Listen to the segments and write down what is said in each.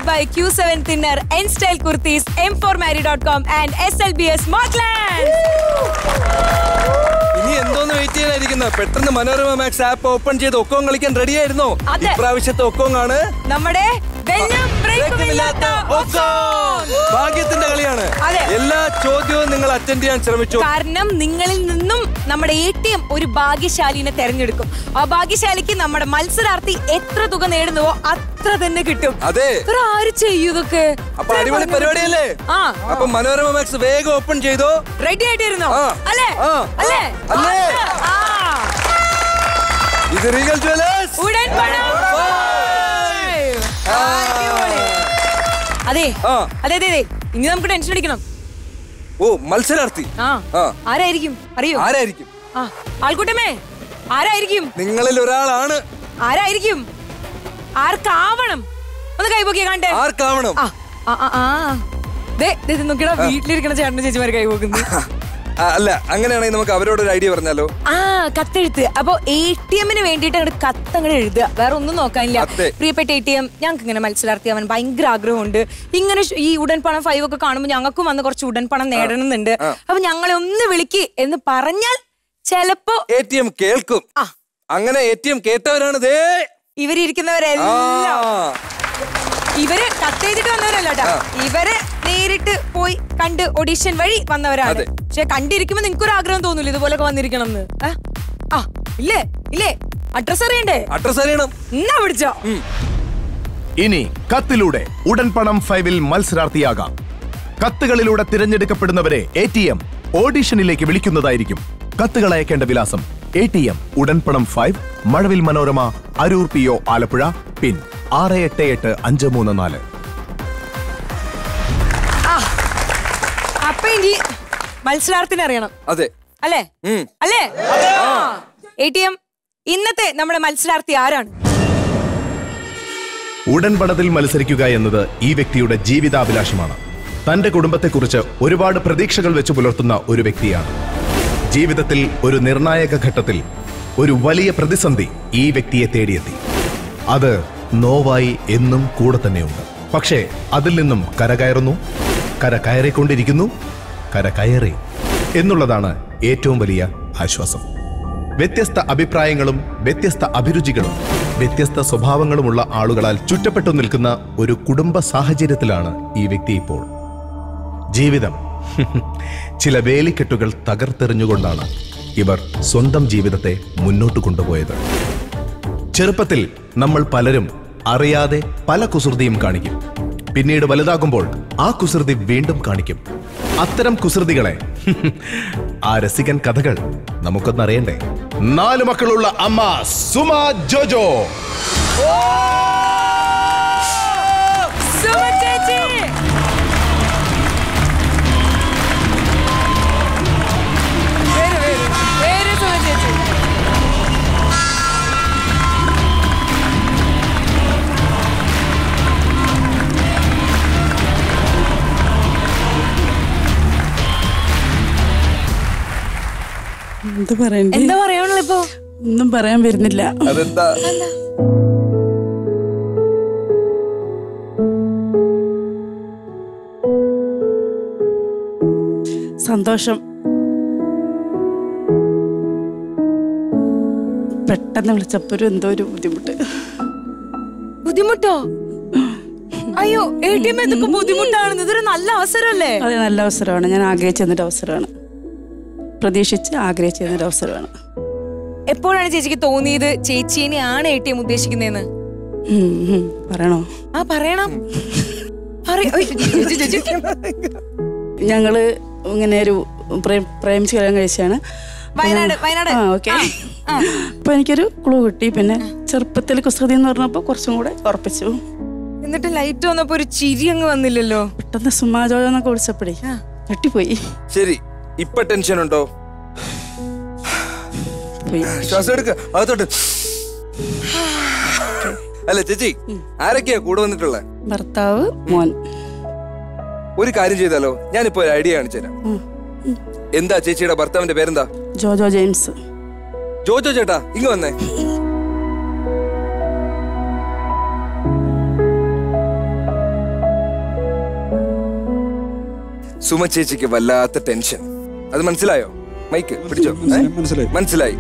by Q7 Thinner, N Style Kurtis, M4Mary.com and SLBS Markland. ഇനി എന്തോന്ന് wait ചെയ്യാനായിരിക്കുന്നത് പെട്ടെന്ന് Manorama max app open ചെയ്ത് ഒക്കോം കളിക്കാൻ റെഡി ആയിരുന്നോ അതെ. ഇപ്രാവശ്യത്തെ ഒക്കോങ് ആണ് നമ്മുടെ വെല്ലും ബ്രേക്കുമില്ലാത്ത ഒക്കോൺ. ഭാഗ്യത്തിന്റെ കളിയാണ് അതെ. എല്ലാ ചോദ്യവും നിങ്ങൾ അറ്റൻഡ് ചെയ്യാൻ ശ്രമിച്ചു കാരണം നിങ്ങളിൽ നിന്നും നമ്മുടെ എ ടി എം ഒരു ഭാഗ്യശാലിനെ തെരഞ്ഞെടുക്കും ആ ഭാഗ്യശാലിക്ക് നമ്മുടെ മത്സരാർത്ഥി എത്ര തുക നേടുന്നുവോ അത്ര തന്നെ കിട്ടും അതെ ഇത്ര ആര് ചെയ്യും ഇതൊക്കെ അപ്പൊ അടിപൊളി പരിപാടിയല്ലേ ആ അപ്പൊ മനോരമ മാക്സ് വേഗം ഓപ്പൺ ചെയ്തോ റെഡി ആയിട്ടിരുന്നോ ആ. അല്ലേ ആ. അല്ലേ അല്ലേ? ആ. ഇത് റീഗൽ ജ്വല്ലേഴ്സ് ഉടൻ പണം അടിപൊളി. അതെ ആ. അതെ അതെ അതെ ഇനി നമുക്ക് ടെൻഷൻ അടിക്കണം ഓ മത്സരാർത്ഥി ആ ആ. ആരായിരിക്കും അറിയോ ആരായിരിക്കും ആ ആൾക്കൂട്ടമേ ആരായിരിക്കും നിങ്ങളിൽ ഒരാളാണ് ആരായിരിക്കും ആർക്കാവണം ഒന്ന് കൈപോക്കിയ കാണട്ടെ ആർക്കാവണം ആ ആ ആ, ആ ദേ ദേ ഇത് നോക്കിയടാ വീട്ടിലിരിക്കണ ചേട്ടനും ചേച്ചിമാർ കൈപോക്കുന്നു ആ, അല്ല അങ്ങനെയാണെങ്കിൽ നമുക്ക് അവരോട് ഒരു ഐഡിയ പറഞ്ഞാലോ ആ കത്തെഴുത്ത് അപ്പൊ എ ടി എമ്മിന് വേണ്ടിയിട്ട് അങ്ങോട്ട് കത്ത് അങ്ങോട്ട് എഴുതുക വേറെ ഒന്നും നോക്കാനില്ല അതെ. പ്രിയപ്പെട്ട എ ടി എം ഞങ്ങൾക്ക് ഇങ്ങനെ മത്സരാർത്ഥിയാവാൻ ഭയങ്കര ആഗ്രഹമുണ്ട് ഇങ്ങനെ ഷ്- ഈ ഉടൻ പണം ഫൈവ് ഒക്കെ കാണുമ്പോൾ ഞങ്ങൾക്കും വന്ന് കുറച്ച് ഉടൻ പണം നേടണമെന്നുണ്ട് അപ്പൊ ഞങ്ങളെ ഒന്ന് വിളിക്ക് എന്ന് പറഞ്ഞാൽ ചിലപ്പോ എ ടി എം കേൾക്കും ആ. അങ്ങനെ എ ടി എം കേട്ടവരാണ് ദേ ഇവരിയ്ക്കുന്നവരെല്ലാം ആ. ഇവര് കത്തെഴുതിട്ട് വന്നവരല്ല കേട്ടോ ഇവര് നേരിട്ട് പോയി കണ്ട് ഓഡീഷൻ വഴി വന്നവരാണ് അതെ. പക്ഷെ കണ്ടിരിക്കുമ്പോ നിങ്ങൾക്കൊരു ആഗ്രഹം തോന്നൂല ഇതുപോലൊക്കെ വന്നിരിക്കണം എന്ന് ആ? ആ ഇല്ലേ ഇല്ലേ അഡ്രസ് അറിയണ്ടേ അഡ്രസ് അറിയണം എന്നാ പിടിച്ചോ ഇനി കത്തിലൂടെ ഉടൻ പണം ഫൈവിൽ മത്സരാർത്ഥിയാകാം കത്തുകളിലൂടെ തിരഞ്ഞെടുക്കപ്പെടുന്നവരെ എ ടി എം ഓഡിഷനിലേക്ക് വിളിക്കുന്നതായിരിക്കും കത്തുകൾ അയക്കേണ്ട വിലാസം എ ടി എം ഉടൻ പണം five Mazhavil Manorama Aroor P O Alappuzha pin ആറ് എട്ട് എട്ട് അഞ്ച് മൂന്ന് നാല് അപ്പൊ ഇനി മത്സരാർത്ഥിനെ അറിയണം അതെ അല്ലേ ഉം. അല്ലേ എ ടി എം ഇന്നത്തെ നമ്മുടെ മത്സരാർത്ഥി ആരാണ് ഉടൻ പണത്തിൽ മത്സരിക്കുക എന്നത് ഈ വ്യക്തിയുടെ ജീവിതാഭിലാഷമാണ് തന്റെ കുടുംബത്തെക്കുറിച്ച് ഒരുപാട് പ്രതീക്ഷകൾ വെച്ച് പുലർത്തുന്ന ഒരു വ്യക്തിയാണ് ജീവിതത്തിൽ ഒരു നിർണായക ഘട്ടത്തിൽ ഒരു വലിയ പ്രതിസന്ധി ഈ വ്യക്തിയെ തേടിയെത്തി അത് നോവായി എന്നും കൂടെ തന്നെയുണ്ട് പക്ഷേ അതിൽ നിന്നും കരകയറുന്നു കര കയറിക്കൊണ്ടിരിക്കുന്നു കര കയറി എന്നുള്ളതാണ് ഏറ്റവും വലിയ ആശ്വാസം വ്യത്യസ്ത അഭിപ്രായങ്ങളും വ്യത്യസ്ത അഭിരുചികളും വ്യത്യസ്ത സ്വഭാവങ്ങളുമുള്ള ആളുകളാൽ ചുറ്റപ്പെട്ടു നിൽക്കുന്ന ഒരു കുടുംബ സാഹചര്യത്തിലാണ് ഈ വ്യക്തി ഇപ്പോൾ ജീവിതം ചില വേലിക്കെട്ടുകൾ തകർത്തെറിഞ്ഞുകൊണ്ടാണ് ഇവർ സ്വന്തം ജീവിതത്തെ മുന്നോട്ട് കൊണ്ടുപോയത് ചെറുപ്പത്തിൽ നമ്മൾ പലരും അറിയാതെ പല കുസൃതിയും കാണിക്കും പിന്നീട് വലുതാകുമ്പോൾ ആ കുസൃതി വീണ്ടും കാണിക്കും അത്തരം കുസൃതികളെ ആ രസികൻ കഥകൾ നമുക്കൊന്നറിയണ്ടേ നാല് മക്കളുള്ള അമ്മ സുമ ജോജോ സുമ ചേച്ചി വരൂ, വരൂ. വരൂ, സുമ ചേച്ചി. എന്ത് പറയണ്ടേ എന്താ പറയാനുള്ളത് ഇപ്പൊ ഒന്നും പറയാൻ വരുന്നില്ല അതെന്താ സന്തോഷം പെട്ടെന്ന് വിളിച്ചപ്പോ ഒരു എന്തോ ഒരു ബുദ്ധിമുട്ട് ബുദ്ധിമുട്ടോ അയ്യോ എ ടി എം ഇതൊക്കെ ബുദ്ധിമുട്ടാണെന്ന് ഇതൊരു നല്ല അവസരമല്ലേ അത് നല്ല അവസരമാണ് ഞാൻ ആഗ്രഹിച്ചു തന്നൊരു അവസരമാണ് പ്രതീക്ഷിച്ച് ആഗ്രഹിച്ചു തന്നൊരു അവസരമാണ് എപ്പോഴാണ് ചേച്ചിക്ക് തോന്നിയത് ചേച്ചീനെയാണ് എ ടി എം ഉദ്ദേശിക്കുന്നതെന്ന് ഉം, ഉം. പറയണോ ആ പറയണം പറയ്. ഒയ്, ചേച്ചി, ചേച്ചി. ഞങ്ങള് ഇങ്ങനെ ഒരു പ്രേം- പ്രേമിച്ച് കല്യാണം കഴിച്ചാണ് വയനാട് വയനാട് ആ ഓക്കെ അപ്പൊ എനിക്കൊരു ക്ലൂ കിട്ടി പിന്നെ ചെറുപ്പത്തിൽ കുസൃതി എന്ന് പറഞ്ഞപ്പോ കുറച്ചും കൂടെ ഉറപ്പിച്ചു എന്നിട്ട് ലൈറ്റ് വന്നപ്പോ ഒരു ചിരി അങ്ങ് വന്നില്ലല്ലോ പെട്ടെന്ന് സുമാജോ എന്നൊക്കെ വിളിച്ചപ്പോഴേ ഞെട്ടിപ്പോയി ശരി ഇപ്പൊ ടെൻഷൻ ഉണ്ടോ പോയി ശ്വാസം എടുക്ക അകത്തോട്ട് അല്ല ചേച്ചി ആരൊക്കെയാ കൂടെ വന്നിട്ടുള്ളത് ഭർത്താവ് മോൻ ഒരു കാര്യം ചെയ്താലോ ഞാനിപ്പോ ഒരു ഐഡിയ കാണിച്ചു തരാം ഉം. എന്താ ചേച്ചിയുടെ ഭർത്താവിന്റെ പേരെന്താ ജോജോ ജെയിംസ് ജോജോ ചേട്ടാ ഇങ്ങ് വന്നേ സുമ ചേച്ചിക്ക് വല്ലാത്ത ടെൻഷൻ അത് മനസ്സിലായോ മൈക്ക് പിടിച്ചോ ഏ? മനസ്സിലായി. മനസ്സിലായി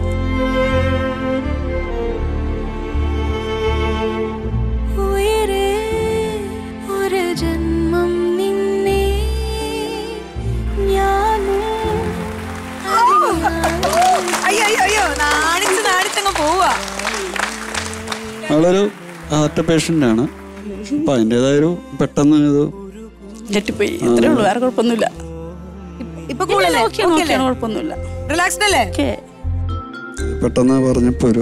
ഉയരെ ഒരു ജന്മം നിന്നെ ഞാനും അയ്യോ അയ്യോ അയ്യോ നാണിച്ച് നാണിച്ചങ്ങ് പോവാ ആളൊരു ഹാർട്ട് പേഷ്യൻ്റ് ആണ് അപ്പം അതിൻ്റെതായൊരു പെട്ടെന്ന് ഇത് ഞെട്ടിപ്പോയി ഇത്രേ ഉള്ളൂ വേറെ കുഴപ്പമൊന്നുമില്ല ഇപ്പൊ കൂളല്ലേ ഓക്കെ നോക്കിയാണ് കുഴപ്പമൊന്നുമില്ല റിലാക്സ്ഡ് അല്ലേ ഓക്കെ പെട്ടെന്ന് പറഞ്ഞപ്പോൾ ഒരു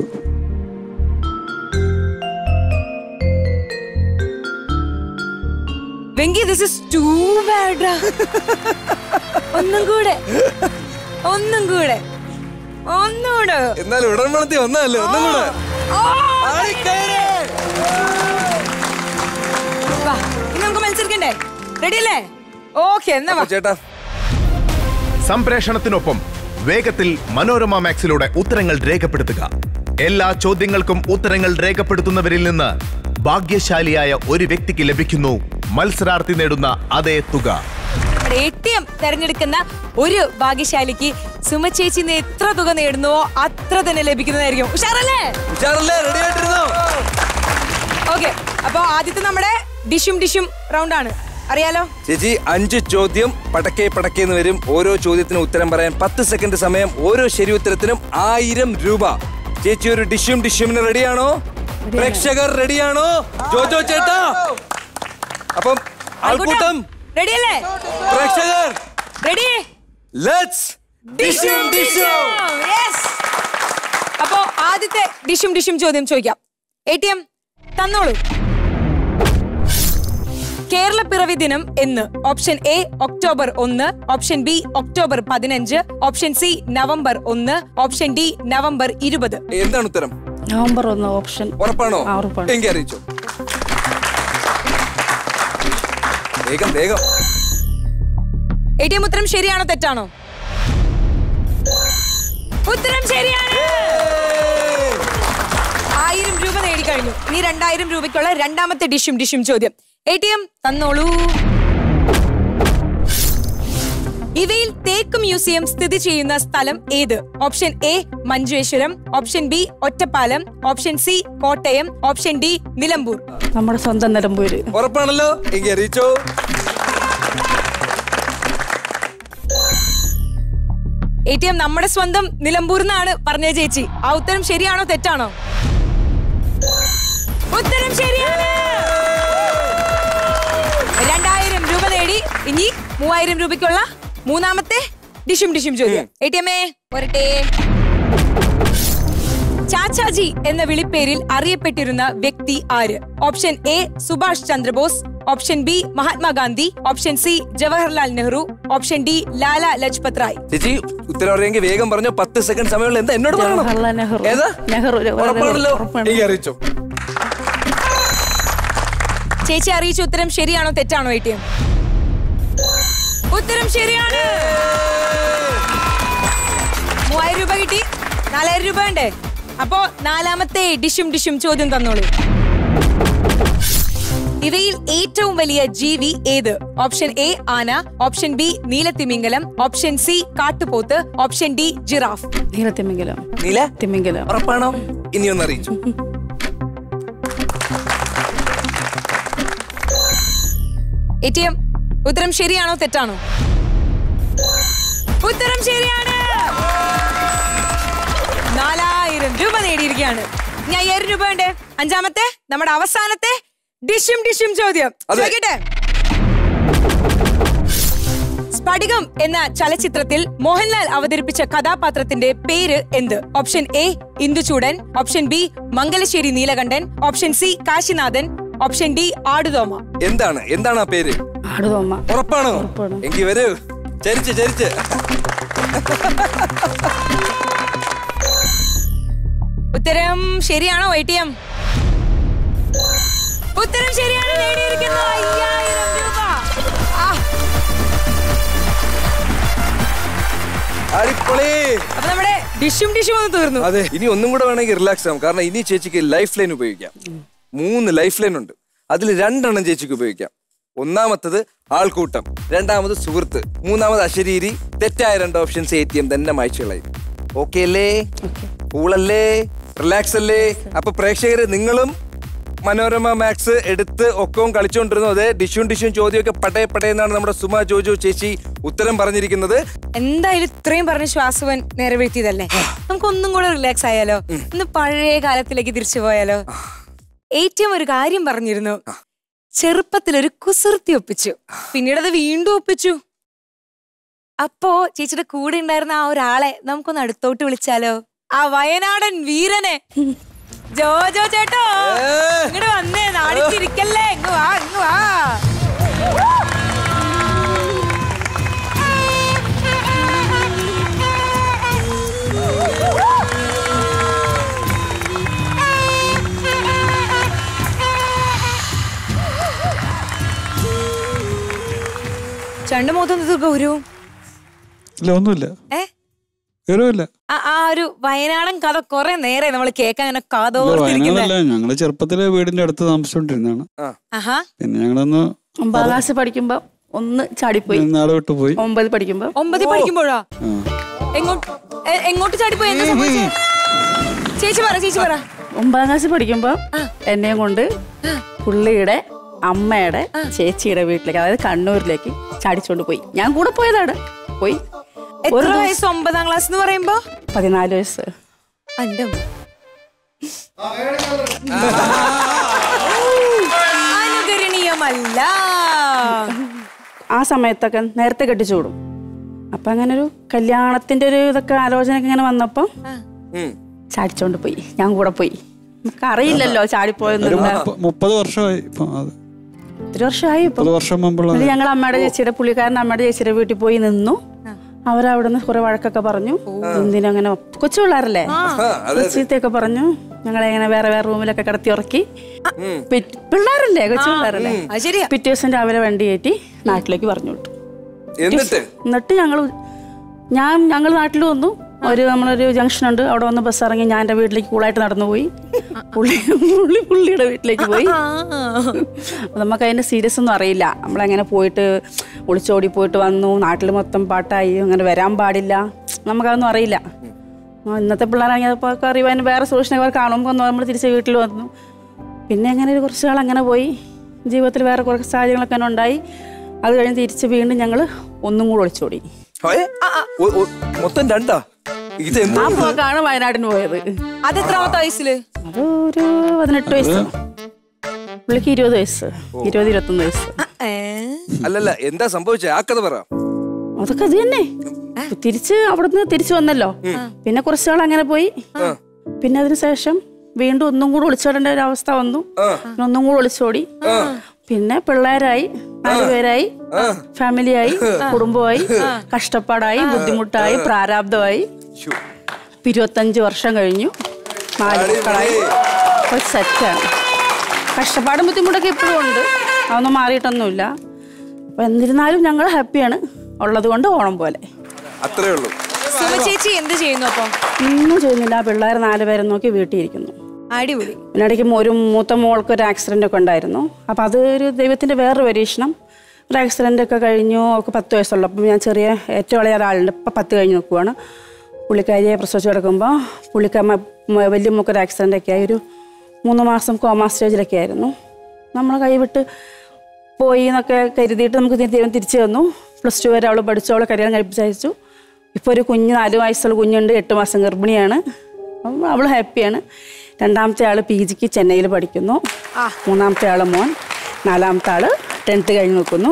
വെങ്കി ദിസ് ഇസ് ടൂ ബാഡ് ഒന്നും കൂടെ ഒന്നും കൂടെ ഒന്നുകൂടെ എന്നാലും ഉടൻമണത്തി വന്നതല്ലേ ഒന്നും കൂടെ ആയിക്കയറ്. വാ, ഇനി നമുക്ക് മത്സരിക്കണ്ടേ റെഡി അല്ലേ ഓക്കെ എന്നാ വാ അപ്പൊ ചേട്ടാ സംപ്രേഷണത്തിനൊപ്പം വേഗത്തിൽ മനോരമ മാക്സിലൂടെ ഉത്തരങ്ങൾ രേഖപ്പെടുത്തുക എല്ലാ ചോദ്യങ്ങൾക്കും ഉത്തരങ്ങൾ രേഖപ്പെടുത്തുന്നവരിൽ നിന്ന് ഭാഗ്യശാലിയായ ഒരു വ്യക്തിക്ക് ലഭിക്കുന്നു മത്സരാർത്ഥി നേടുന്ന അതേ തുക നമ്മുടെ എ ടി എം തെരഞ്ഞെടുക്കുന്ന ഒരു ഭാഗ്യശാലിക്ക് സുമ ചേച്ചി ഇന്ന് എത്ര തുക നേടുന്നുവോ അത്ര തന്നെ ലഭിക്കുന്നതായിരിക്കും ഉഷാറല്ലേ ഉഷാറല്ലേ റെഡി ആയിട്ടിരുന്നോ ഓക്കെ അപ്പൊ ആദ്യത്തെ നമ്മുടെ ഡിഷും ഡിഷും റൗണ്ട് ആണ് അറിയാലോ ചേച്ചി അഞ്ച് ചോദ്യം പടക്കെ പടക്കെ എന്ന് വരും ഓരോ ചോദ്യത്തിനും ഉത്തരം പറയാൻ പത്ത് സെക്കൻഡ് സമയം ഓരോ ശരി ഉത്തരത്തിനും ആയിരം രൂപ ചേച്ചി ഒരു ഡിഷും ഡിഷുമിന് റെഡിയാണോ പ്രേക്ഷകർ റെഡിയാണോ ജോജോ ചേട്ടാ അപ്പം ആൾക്കൂട്ടം റെഡി അല്ലേ പ്രേക്ഷകർ റെഡി ലെറ്റ്സ് ഡിഷും ഡിഷും യെസ് അപ്പോ ആദ്യത്തെ ഡിഷും ഡിഷും ചോദ്യം ചോദിക്കാം എ ടി എം തന്നോളൂ കേരള പിറവി ദിനം എന്ന് ഓപ്ഷൻ എ ഒക്ടോബർ ഒന്ന് ഓപ്ഷൻ ബി ഒക്ടോബർ പതിനഞ്ച് ഓപ്ഷൻ സി നവംബർ ഒന്ന് ഓപ്ഷൻ ഡി നവംബർ ഇരുപത് എന്താണ് ഉത്തരം നവംബർ ഒന്ന് ഓപ്ഷൻ ഉറപ്പാണോ ആ, ഉറപ്പാണ്. എങ്കിൽ അറിയിച്ചോ വേഗം വേഗം എ ടി എം ഉത്തരം ശരിയാണോ തെറ്റാണോ ഉത്തരം ശരിയാണ് ആയിരം രൂപ നേടിക്കഴിഞ്ഞു ഇനി രണ്ടായിരം രൂപയ്ക്കുള്ള രണ്ടാമത്തെ ഡിഷും ഡിഷും ചോദ്യം എ ടി എം തന്നോളൂ ഇവയിൽ തേക്ക് മ്യൂസിയം സ്ഥിതി ചെയ്യുന്ന സ്ഥലം ഏത് option A Manjeshwaram option B Ottapalam option C Kottayam option D Nilambur നമ്മുടെ സ്വന്തം നിലമ്പൂര് ഉറപ്പാണല്ലോ എങ്കിൽ അറിയിച്ചോ എ ടി എം നമ്മുടെ സ്വന്തം നിലമ്പൂർ എന്നാണ് പറഞ്ഞ ചേച്ചി ആ ഉത്തരം ശരിയാണോ തെറ്റാണോ ഉത്തരം ശരിയാണ് രണ്ടായിരം രൂപ നേടി ഇനി മൂവായിരം രൂപയ്ക്കുള്ള മൂന്നാമത്തെ ഡിഷും ഡിഷും ചോദ്യം എ ടി എമ്മേ പോരട്ടെ ചാച്ചാജി എന്ന വിളിപ്പേരിൽ അറിയപ്പെട്ടിരുന്ന വ്യക്തി ആര് option A Subhash Chandra Bose option B Mahatma Gandhi option C Jawaharlal Nehru option D Lala Lajpat Rai ചേച്ചി ഉത്തരം അറിയെങ്കിൽ വേഗം പറഞ്ഞോ പത്ത് സെക്കൻഡ് സമയമുള്ള എന്താ എന്നോട് പറയണം ജവഹർലാൽ നെഹ്റു ഏതാ നെഹ്റു ജവഹർലാൽ ഉറപ്പാണല്ലോ ഉറപ്പാണ്. എങ്കിൽ അറിയിച്ചോ ചേച്ചി അറിയിച്ച ഉത്തരം ശരിയാണോ തെറ്റാണോ എ ടി എം ഉത്തരം ശരിയാണ് മൂവായിരം രൂപ കിട്ടി നാലായിരം രൂപ വേണ്ടേ അപ്പോ നാലാമത്തെ ഡിഷും ഡിഷും ചോദ്യം തന്നോളൂ ഇവയിൽ ഏറ്റവും വലിയ ജീവി ഏത് ഓപ്ഷൻ എ ആന ഓപ്ഷൻ ബി നീലത്തിമിംഗലം ഓപ്ഷൻ സി കാട്ടുപോത്ത് ഓപ്ഷൻ ഡി ജിറാഫ് നീലത്തിമിംഗലം നീല തിമിംഗലം ഉറപ്പാണോ ഇനി ഒന്ന് അറിയിച്ചു എ ടി എം ഉത്തരം ശരിയാണോ തെറ്റാണോ ഉത്തരം ശരിയാണ് നാലായിരം രൂപ നേടിയിരിക്കുകയാണ് ഇനി അയ്യായിരം രൂപ വേണ്ടേ അഞ്ചാമത്തെ നമ്മുടെ അവസാനത്തെ ഡിഷും ഡിഷും ചോദ്യം അതെ. ചോദിക്കട്ടെ സ്ഫടികം എന്ന ചലച്ചിത്രത്തിൽ മോഹൻലാൽ അവതരിപ്പിച്ച കഥാപാത്രത്തിന്റെ പേര് എന്ത് option A Induchoodan option B Mangalassery Neelakandan option C Kasinathan option D Aadu Thoma എന്താണ് എന്താണ് ആ പേര് ആടുതോമ്മ ഉറപ്പാണോ ഉറപ്പാണ്. എങ്കിൽ വരൂ ചരിച്ച് ചരിച്ച് ഉത്തരം ശരിയാണോ എ ടി എം ഉത്തരം ശരിയാണ് നേടിയിരിക്കുന്നു അയ്യായിരം രൂപ ആ, അടിപൊളി അപ്പൊ നമ്മുടെ ഡിഷും ഡിഷും ഒന്ന് തീർന്നു അതെ ഇനി ഒന്നും കൂടെ വേണമെങ്കിൽ റിലാക്സ് ആവും കാരണം ഇനി ചേച്ചിക്ക് ലൈഫ് ലൈൻ ഉപയോഗിക്കാം മൂന്ന് ലൈഫ് ലൈൻ ഉണ്ട് അതിൽ രണ്ടെണ്ണം ചേച്ചിക്ക് ഉപയോഗിക്കാം ഒന്നാമത്തത് ആൾക്കൂട്ടം രണ്ടാമത് സുഹൃത്ത് മൂന്നാമത് അശരീരി തെറ്റായ രണ്ട് ഓപ്ഷൻസ് എ ടി എം തന്നെ മായ്ച്ചു കളയും ഓക്കെ അല്ലേ കൂളല്ലേ റിലാക്സ് അല്ലേ അപ്പൊ പ്രേക്ഷകര് നിങ്ങളും മനോരമ മാക്സ് എടുത്ത് ഒക്കവും കളിച്ചുകൊണ്ടിരുന്നു അതെ ഡിഷും ഡിഷും ചോദ്യമൊക്കെ പടേ പടേ എന്നാണ് നമ്മുടെ സുമ ജോജോ ചേച്ചി ഉത്തരം പറഞ്ഞിരിക്കുന്നത് എന്തായാലും ഇത്രയും പറഞ്ഞ ശ്വാസവൻ നിറവേറ്റിയതല്ലേ നമുക്ക് ഒന്നും കൂടെ റിലാക്സ് ആയാലോ ഒന്ന് പഴയ കാലത്തിലേക്ക് തിരിച്ചു പോയാലോ ഏറ്റവും ഒരു കാര്യം പറഞ്ഞിരുന്നു ചെറുപ്പത്തിൽ ഒരു കുസൃതി ഒപ്പിച്ചു പിന്നീട് അത് വീണ്ടും ഒപ്പിച്ചു അപ്പോ ചേച്ചിയുടെ കൂടെ ഉണ്ടായിരുന്ന ആ ഒരാളെ നമുക്കൊന്ന് അടുത്തോട്ട് വിളിച്ചാലോ ആ വയനാടൻ വീരനെ ജോജോ ചേട്ടോ ഇങ്ങോട്ട് വന്നേ നാടിച്ചിരിക്കല്ലേ ഇങ്ങ് വാ ഇങ്ങ് വാ ചണ്ട മൊത്തം ഗൗരവം ഇല്ല ഒന്നുമില്ല ഏ ഗൗരവമില്ല ആ ആ ഒരു വയനാടൻ കഥ കുറെ നേരെ നമ്മൾ കേൾക്കാൻ ഇങ്ങനെ ഇല്ല, കാതോർത്തിരിക്കുന്നത് വയനാടല്ല ഞങ്ങള് ചെറുപ്പത്തിലെ വീടിന്റെ അടുത്ത് താമസിച്ചോണ്ടിരുന്നതാണ് ആഹാ പിന്നെ ഞങ്ങളൊന്ന് ഒമ്പതാം ക്ലാസ് പഠിക്കുമ്പോ ഒന്ന് ചാടിപ്പോയി നാട് വിട്ടു പോയി ഒമ്പത് പഠിക്കുമ്പോ ഒമ്പതിൽ പഠിക്കുമ്പോഴാ ആ. എങ്ങോട്ട് എ- എങ്ങോട്ട് ചാടിപ്പോയി എന്താ സംഭവിച്ചേ ചേച്ചി പറ ചേച്ചി പറ ഒമ്പതാം ക്ലാസ് പഠിക്കുമ്പോ എന്നെയും കൊണ്ട് പുള്ളിയുടെ അമ്മയുടെ ചേച്ചിയുടെ വീട്ടിലേക്ക് അതായത് കണ്ണൂരിലേക്ക് ചാടിച്ചോണ്ട് പോയി ഞാൻ കൂടെ പോയതാണ് പോയി എത്ര വയസ്സ് ഒമ്പതാം ക്ലാസ് എന്ന് പറയുമ്പോ പതിനാല് വയസ്സ് അന്റെ അമ്മ. അനുകരണീയമല്ല ആ സമയത്തൊക്കെ നേരത്തെ കെട്ടിച്ചു വിടും അപ്പൊ അങ്ങനെ ഒരു കല്യാണത്തിന്റെ ഒരു ഇതൊക്കെ ആലോചനയൊക്കെ ഇങ്ങനെ വന്നപ്പോ ഉം. ചാടിച്ചോണ്ട് പോയി ഞാൻ കൂടെ പോയി നമുക്ക് അറിയില്ലല്ലോ ഒരു ചാടിപ്പോയെന്നുള്ള മുപ്പ- മുപ്പത് വർഷമായി ഇപ്പൊ അത് ഒത്തിരി വർഷമായി ഇപ്പൊ മുപ്പത് വർഷം മുമ്പുള്ള എന്നിട്ട് ഞങ്ങൾ അമ്മയുടെ ചേച്ചിയുടെ പുള്ളിക്കാരൻ അമ്മയുടെ ചേച്ചിയുടെ വീട്ടിൽ പോയി നിന്നു അവരവിടെ നിന്ന് കുറെ വഴക്കൊക്കെ പറഞ്ഞു എന്തിനങ്ങനെ കൊച്ചു പിള്ളേരല്ലേ ചീത്തയൊക്കെ പറഞ്ഞു ഞങ്ങളെ ഇങ്ങനെ വേറെ വേറെ റൂമിലൊക്കെ കിടത്തി ഉറക്കി പിറ്റ്- പിള്ളേരല്ലേ കൊച്ചു പിള്ളേരല്ലേ അത് ശരിയാ പിറ്റേ ദിവസം രാവിലെ വണ്ടി കയറ്റി നാട്ടിലേക്ക് പറഞ്ഞു വിട്ടു എന്നിട്ട് എന്നിട്ട് ഞങ്ങൾ ഞാൻ ഞങ്ങൾ നാട്ടിൽ വന്നു ഒരു നമ്മളൊരു ജംഗ്ഷൻ ഉണ്ട് അവിടെ വന്ന് ബസ് ഇറങ്ങി ഞാൻ എൻ്റെ വീട്ടിലേക്ക് കൂളായിട്ട് നടന്നു പോയി പുള്ളി പുള്ളി പുള്ളിയുടെ വീട്ടിലേക്ക് പോയി അപ്പൊ നമുക്ക് അതിന്റെ സീരിയസ് ഒന്നും അറിയില്ല നമ്മളങ്ങനെ പോയിട്ട് ഒളിച്ചോടി പോയിട്ട് വന്നു നാട്ടിൽ മൊത്തം പാട്ടായി അങ്ങനെ വരാൻ പാടില്ല നമുക്കതൊന്നും അറിയില്ല ആ, ഇന്നത്തെ പിള്ളേരാണെങ്കിൽ അപ്പോൾ അറിയുവാൻ വേറെ സൊല്യൂഷൻ അവർ കാണുമ്പോൾ നമ്മൾ തിരിച്ച് വീട്ടിൽ വന്നു പിന്നെ അങ്ങനെ ഒരു കുറച്ച് നാൾ അങ്ങനെ പോയി ജീവിതത്തിൽ വേറെ കുറച്ച് സാഹചര്യങ്ങളൊക്കെ അങ്ങനെ ഉണ്ടായി അത് കഴിഞ്ഞ് തിരിച്ച് വീണ്ടും ഞങ്ങൾ ഒന്നും കൂടെ ഒളിച്ചോടി ഹോയ്. ഒ- ഒ- മൊത്തം രണ്ടാ ഇത് എന്ത് ആ പോക്കാണ് വയനാട്ടിന് പോയത് അത് എത്രാമത്തെ വയസ്സില് അത് ഒരു പതിനെട്ട് വയസ്സ് പുള്ളിക്ക് ഇരുപത് വയസ്സ് ഇരുപത് ഇരുപത്തൊന്ന് വയസ്സ് ഏ? അല്ലല്ല എന്താ സംഭവിച്ചത് ആ കഥ പറ അതൊക്കെ അത് തന്നെ തിരിച്ച് അവിടുന്ന് തിരിച്ചു വന്നല്ലോ പിന്നെ കുറച്ച് നാൾ അങ്ങനെ പോയി പിന്നെ അതിന് ശേഷം വീണ്ടും ഒന്നും കൂടെ ഒളിച്ചോടേണ്ട ഒരു അവസ്ഥ വന്നു പിന്നെ ഒന്നും കൂടെ ഒളിച്ചോടി പിന്നെ പിള്ളേരായി നാലുപേരായി ഫാമിലിയായി കുടുംബമായി കഷ്ടപ്പാടായി ബുദ്ധിമുട്ടായി പ്രാരാബ്ധമായി ശ്ശോ. ഇപ്പൊ ഇരുപത്തഞ്ച് വർഷം കഴിഞ്ഞു നാല് മക്കളായി ഇപ്പൊ സെറ്റാണ് കഷ്ടപ്പാടും ബുദ്ധിമുട്ടൊക്കെ ഇപ്പോഴും ഉണ്ട് അതൊന്നും മാറിയിട്ടൊന്നുമില്ല അപ്പൊ എന്നിരുന്നാലും ഞങ്ങൾ ഹാപ്പിയാണ് ഉള്ളത് കൊണ്ട് ഓണം പോലെ അത്രേ ഉള്ളൂ സുമ ചേച്ചി എന്ത് ചെയ്യുന്നു അപ്പൊ ഒന്നും ചെയ്യുന്നില്ല പിള്ളേർ നാല് പേരെ നോക്കി വീട്ടിൽ ഇരിക്കുന്നു അടിപൊളി പിന്നെ ഇടയ്ക്ക് ഒരു മൂത്ത മോൾക്ക് ഒരു ആക്സിഡൻ്റ് ഒക്കെ ഉണ്ടായിരുന്നു അപ്പം അത് ഒരു ദൈവത്തിൻ്റെ വേറൊരു പരീക്ഷണം ഒരു ആക്സിഡൻ്റ് ഒക്കെ കഴിഞ്ഞു ഒക്കെ പത്ത് വയസ്സുള്ളപ്പോൾ ഞാൻ ചെറിയ ഏറ്റവും ഇളയ ഒരാളുണ്ട് ഇപ്പം പത്ത് കഴിഞ്ഞ് നിൽക്കുവാണ് പുള്ളിക്കാരിയെ പ്രസവിച്ച് കിടക്കുമ്പോൾ പുള്ളിക്കാമ്മ വലിയ മോക്കൊരു ആക്സിഡൻ്റ് ഒക്കെ ആയി ഒരു മൂന്ന് മാസം കോമാ സ്റ്റേജിലൊക്കെ ആയിരുന്നു നമ്മൾ കൈവിട്ട് പോയി എന്നൊക്കെ കരുതിയിട്ട് നമുക്ക് തി- ദൈവം തിരിച്ചു തന്നു പ്ലസ് ടു വരെ അവൾ പഠിച്ചു അവളെ കല്യാണം കഴിപ്പിച്ചയച്ചു ഇപ്പോൾ ഒരു കുഞ്ഞ് നാല് വയസ്സുള്ള കുഞ്ഞുണ്ട് എട്ട് മാസം ഗർഭിണിയാണ് അപ്പം അവൾ ഹാപ്പിയാണ് രണ്ടാമത്തെ ആൾ പി ജിക്ക് ചെന്നൈയിൽ പഠിക്കുന്നു മൂന്നാമത്തെ ആൾ മോൻ നാലാമത്തെ ആൾ ടെൻത്ത് കഴിഞ്ഞ് നിൽക്കുന്നു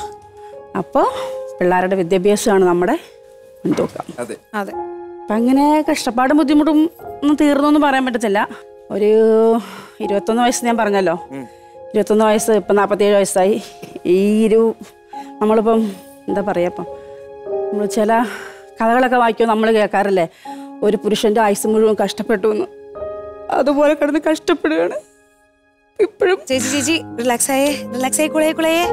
അപ്പോൾ പിള്ളേരുടെ വിദ്യാഭ്യാസമാണ് നമ്മുടെ മുൻതൂക്കം അതെ അതെ അപ്പം അങ്ങനെ കഷ്ടപ്പാടും ബുദ്ധിമുട്ടും ഒന്നും തീർന്നൊന്നും പറയാൻ പറ്റത്തില്ല ഒരു ഇരുപത്തൊന്ന് വയസ്സ് ഞാൻ പറഞ്ഞല്ലോ ഇരുപത്തൊന്ന് വയസ്സ് ഇപ്പം നാൽപ്പത്തേഴ് വയസ്സായി ഈ ഒരു നമ്മളിപ്പം എന്താ പറയുക ഇപ്പം നമ്മൾ ചില കഥകളൊക്കെ വായിക്കുമ്പോൾ നമ്മൾ കേൾക്കാറില്ലേ ഒരു പുരുഷൻ്റെ ആയുസ് മുഴുവൻ കഷ്ടപ്പെട്ടു എന്ന് അതുപോലെ കിടന്ന് കഷ്ടപ്പെടുകയാണ് ഇപ്പോഴും ചേച്ചി ചേച്ചി റിലാക്സ് ആയേ റിലാക്സ് ആയി കുളയെ കുളയെ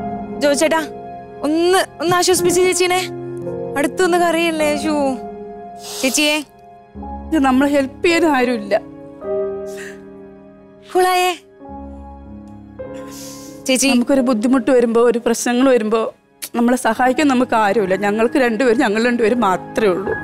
ജോ ചേട്ടാ ഒന്ന് ഒന്ന് ആശ്വസിപ്പിച്ച് ചേച്ചീനെ അടുത്തൊന്ന് കറിയല്ലേ ഷൂ ചേച്ചിയെ ഇത് നമ്മളെ ഹെൽപ്പ് ചെയ്യാൻ ആരുമില്ല കുളായേ ചേച്ചി നമുക്കൊരു ബുദ്ധിമുട്ട് വരുമ്പോൾ ഒരു പ്രശ്നങ്ങൾ വരുമ്പോൾ നമ്മളെ സഹായിക്കാൻ നമുക്ക് ആരുമില്ല ഞങ്ങൾക്ക് രണ്ടുപേരും ഞങ്ങൾ രണ്ടുപേരും മാത്രമേ ഉള്ളൂ